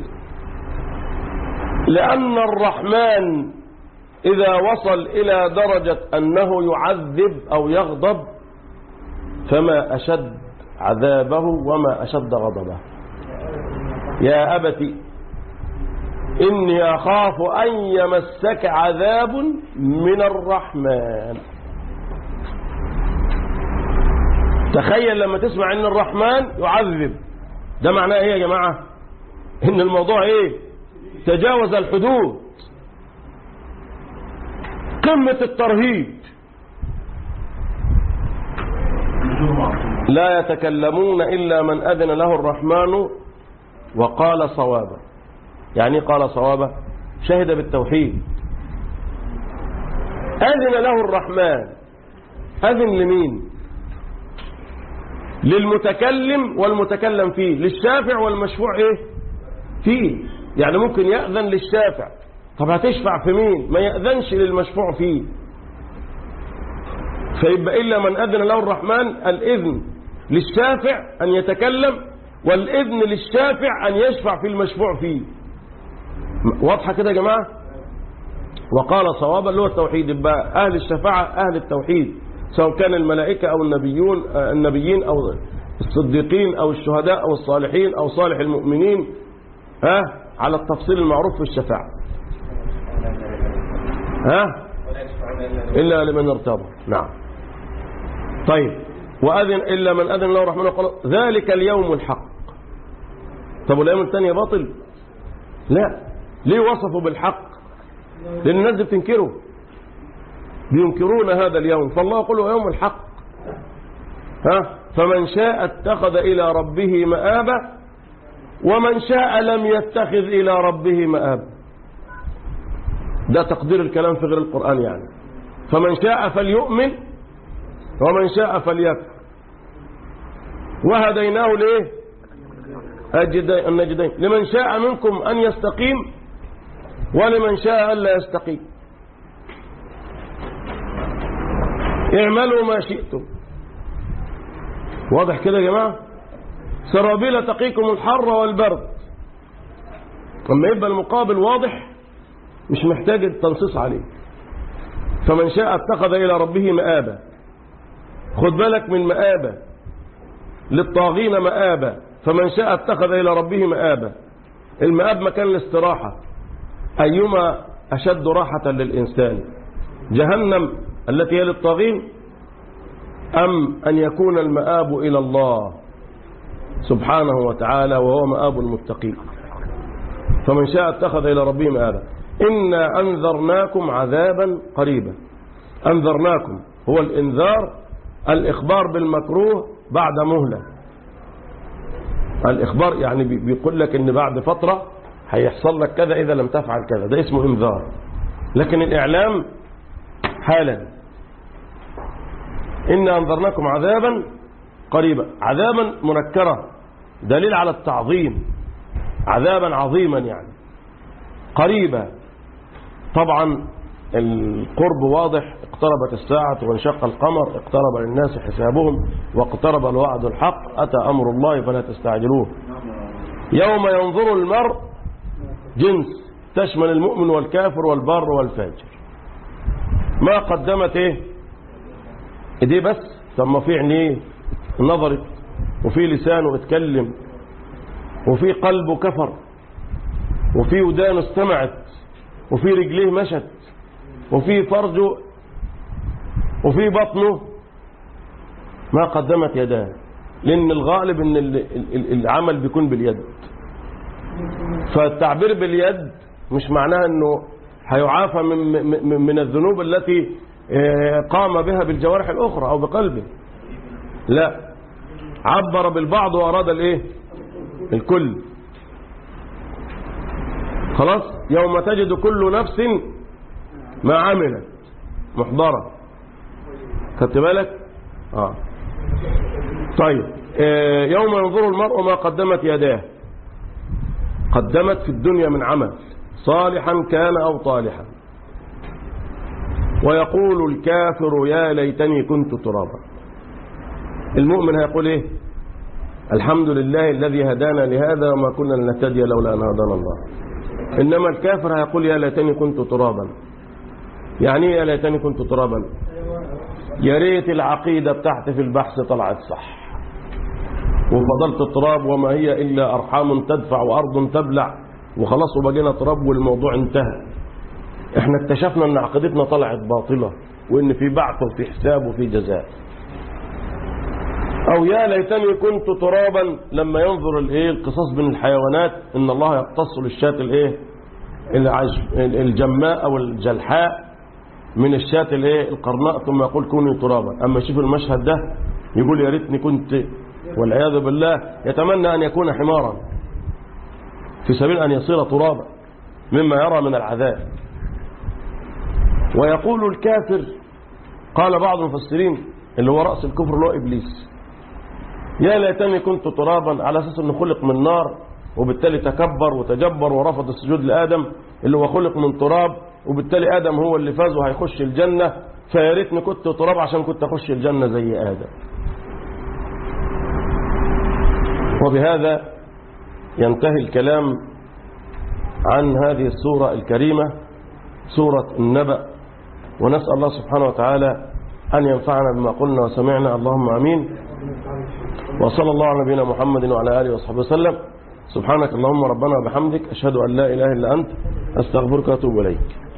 لأن الرحمن إذا وصل إلى درجة أنه يعذب أو يغضب فما أشد عذابه وما أشد غضبه يا أبت إني أخاف أن يمسك عذاب من الرحمن تخيل لما تسمع أن الرحمن يعذب ده معناه إيه يا جماعة إن الموضوع إيه تجاوز الحدود قمة الترهيب لا يتكلمون إلا من أذن له الرحمن وقال صوابا يعني قال صوابا شهد بالتوحيد أذن له الرحمن أذن لمين للمتكلم والمتكلم فيه للشافع والمشفوع إيه فيه يعني ممكن يأذن للشافع طب هتشفع في مين ما يأذنش للمشفوع فيه فيبقى إلا من أذن له الرحمن الإذن للشافع أن يتكلم والإذن للشافع أن يشفع في المشفوع فيه واضحة كده يا جماعة وقال صوابا اللي هو التوحيد يبقى أهل الشفاعة أهل التوحيد سواء كان الملائكة أو النبيون النبيين أو الصديقين أو الشهداء أو الصالحين أو صالح المؤمنين ها على التفصيل المعروف في الشفاعة ها إلا لمن ارتضى نعم طيب وأذن إلا من أذن له الرحمن وقال ذلك اليوم الحق طب والأيام الثانية باطل لا ليه وصفوا بالحق لأن الناس دي بتنكره بينكرون هذا اليوم فالله يقول يوم الحق ها فمن شاء اتخذ إلى ربه مآبا ومن شاء لم يتخذ إلى ربه مآبا ده تقدير الكلام في غير القرآن يعني فمن شاء فليؤمن ومن شاء فليكفر وهديناه ليه النجدين لمن شاء منكم أن يستقيم ولمن شاء ألا يستقيم اعملوا ما شئتم واضح كده يا جماعة سرابيل تقيكم الحر والبرد لما يبقى المقابل واضح مش محتاج التنصيص عليه فمن شاء اتخذ إلى ربه مآبا خد بالك من مآبا للطاغين مآبا فمن شاء اتخذ إلى ربه مآبا المآب مكان الاستراحة أيما أشد راحة للإنسان جهنم التي هي للطاغين أم أن يكون المآب إلى الله سبحانه وتعالى وهو مآب المتقين فمن شاء اتخذ إلى ربه مآبا إنا أنذرناكم عذابا قريبا أنذرناكم هو الإنذار الإخبار بالمكروه بعد مهلة الإخبار يعني بي- بيقول لك إن بعد فترة هيحصل لك كذا إذا لم تفعل كذا ده اسمه إنذار لكن الإعلام حالا إنا أنذرناكم عذابا قريبا عذابا منكرة دليل على التعظيم عذابا عظيما يعني قريبا طبعا القرب واضح اقتربت الساعة وانشق القمر اقترب للناس حسابهم واقترب الوعد الحق أتى أمر الله فلا تستعجلوه يوم ينظر المرء جنس تشمل المؤمن والكافر والبار والفاجر ما قدمت ايه ايديه بس طب ما في عينيه نظرت وفي لسانه اتكلم وفي قلبه كفر وفي ودانه استمعت وفي رجليه مشت وفي فرجه وفي بطنه ما قدمت يداه لأن الغالب أن ال- ال- العمل بيكون باليد فالتعبير باليد مش معناه أنه هيعافى من, من, من الذنوب التي آه، قام بها بالجوارح الأخرى أو بقلبه لا عبر بالبعض وأراد الإيه الكل خلاص يوم تجد كل نفس ما عملت محضرة خدت بالك اه طيب آه، يوم ينظر المرء ما قدمت يداه قدمت في الدنيا من عمل صالحا كان أو طالحا ويقول الكافر يا ليتني كنت ترابا المؤمن هيقول ايه الحمد لله الذي هدانا لهذا وما كنا لنهتدي لولا ان هدانا الله انما الكافر هيقول يا ليتني كنت ترابا يعني ايه يا ليتني كنت ترابا يا ريت العقيده بتاعتي في البحث طلعت صح وفضلت تراب وما هي الا ارحام تدفع وارض تبلع وخلاص وبقينا تراب والموضوع انتهى احنا اكتشفنا ان عقيدتنا طلعت باطله وان في بعث وفي حساب وفي جزاء او يا ليتني كنت ترابا لما ينظر الايه القصاص بين الحيوانات ان الله يقتص للشاة الايه العج- الجماء او الجلحاء من الشاة الايه القرناء ثم يقول كوني ترابا اما يشوف المشهد ده يقول يا ريتني كنت والعياذ بالله يتمنى ان يكون حمارا في سبيل ان يصير ترابا مما يرى من العذاب ويقول الكافر قال بعض المفسرين اللي هو رأس الكفر اللي هو إبليس يا ليتني كنت ترابا على أساس أنه خلق من نار وبالتالي تكبر وتجبر ورفض السجود لآدم اللي هو خلق من تراب وبالتالي آدم هو اللي فاز وهيخش الجنة فيا ريتني كنت تراب عشان كنت أخش الجنة زي آدم وبهذا ينتهي الكلام عن هذه السورة الكريمة سورة النبأ ونسأل الله سبحانه وتعالى أن ينفعنا بما قلنا وسمعنا اللهم أمين وصلى الله على نبينا محمد وعلى آله وصحبه وسلم سبحانك اللهم ربنا وبحمدك أشهد أن لا إله إلا أنت أستغفرك وأتوب إليك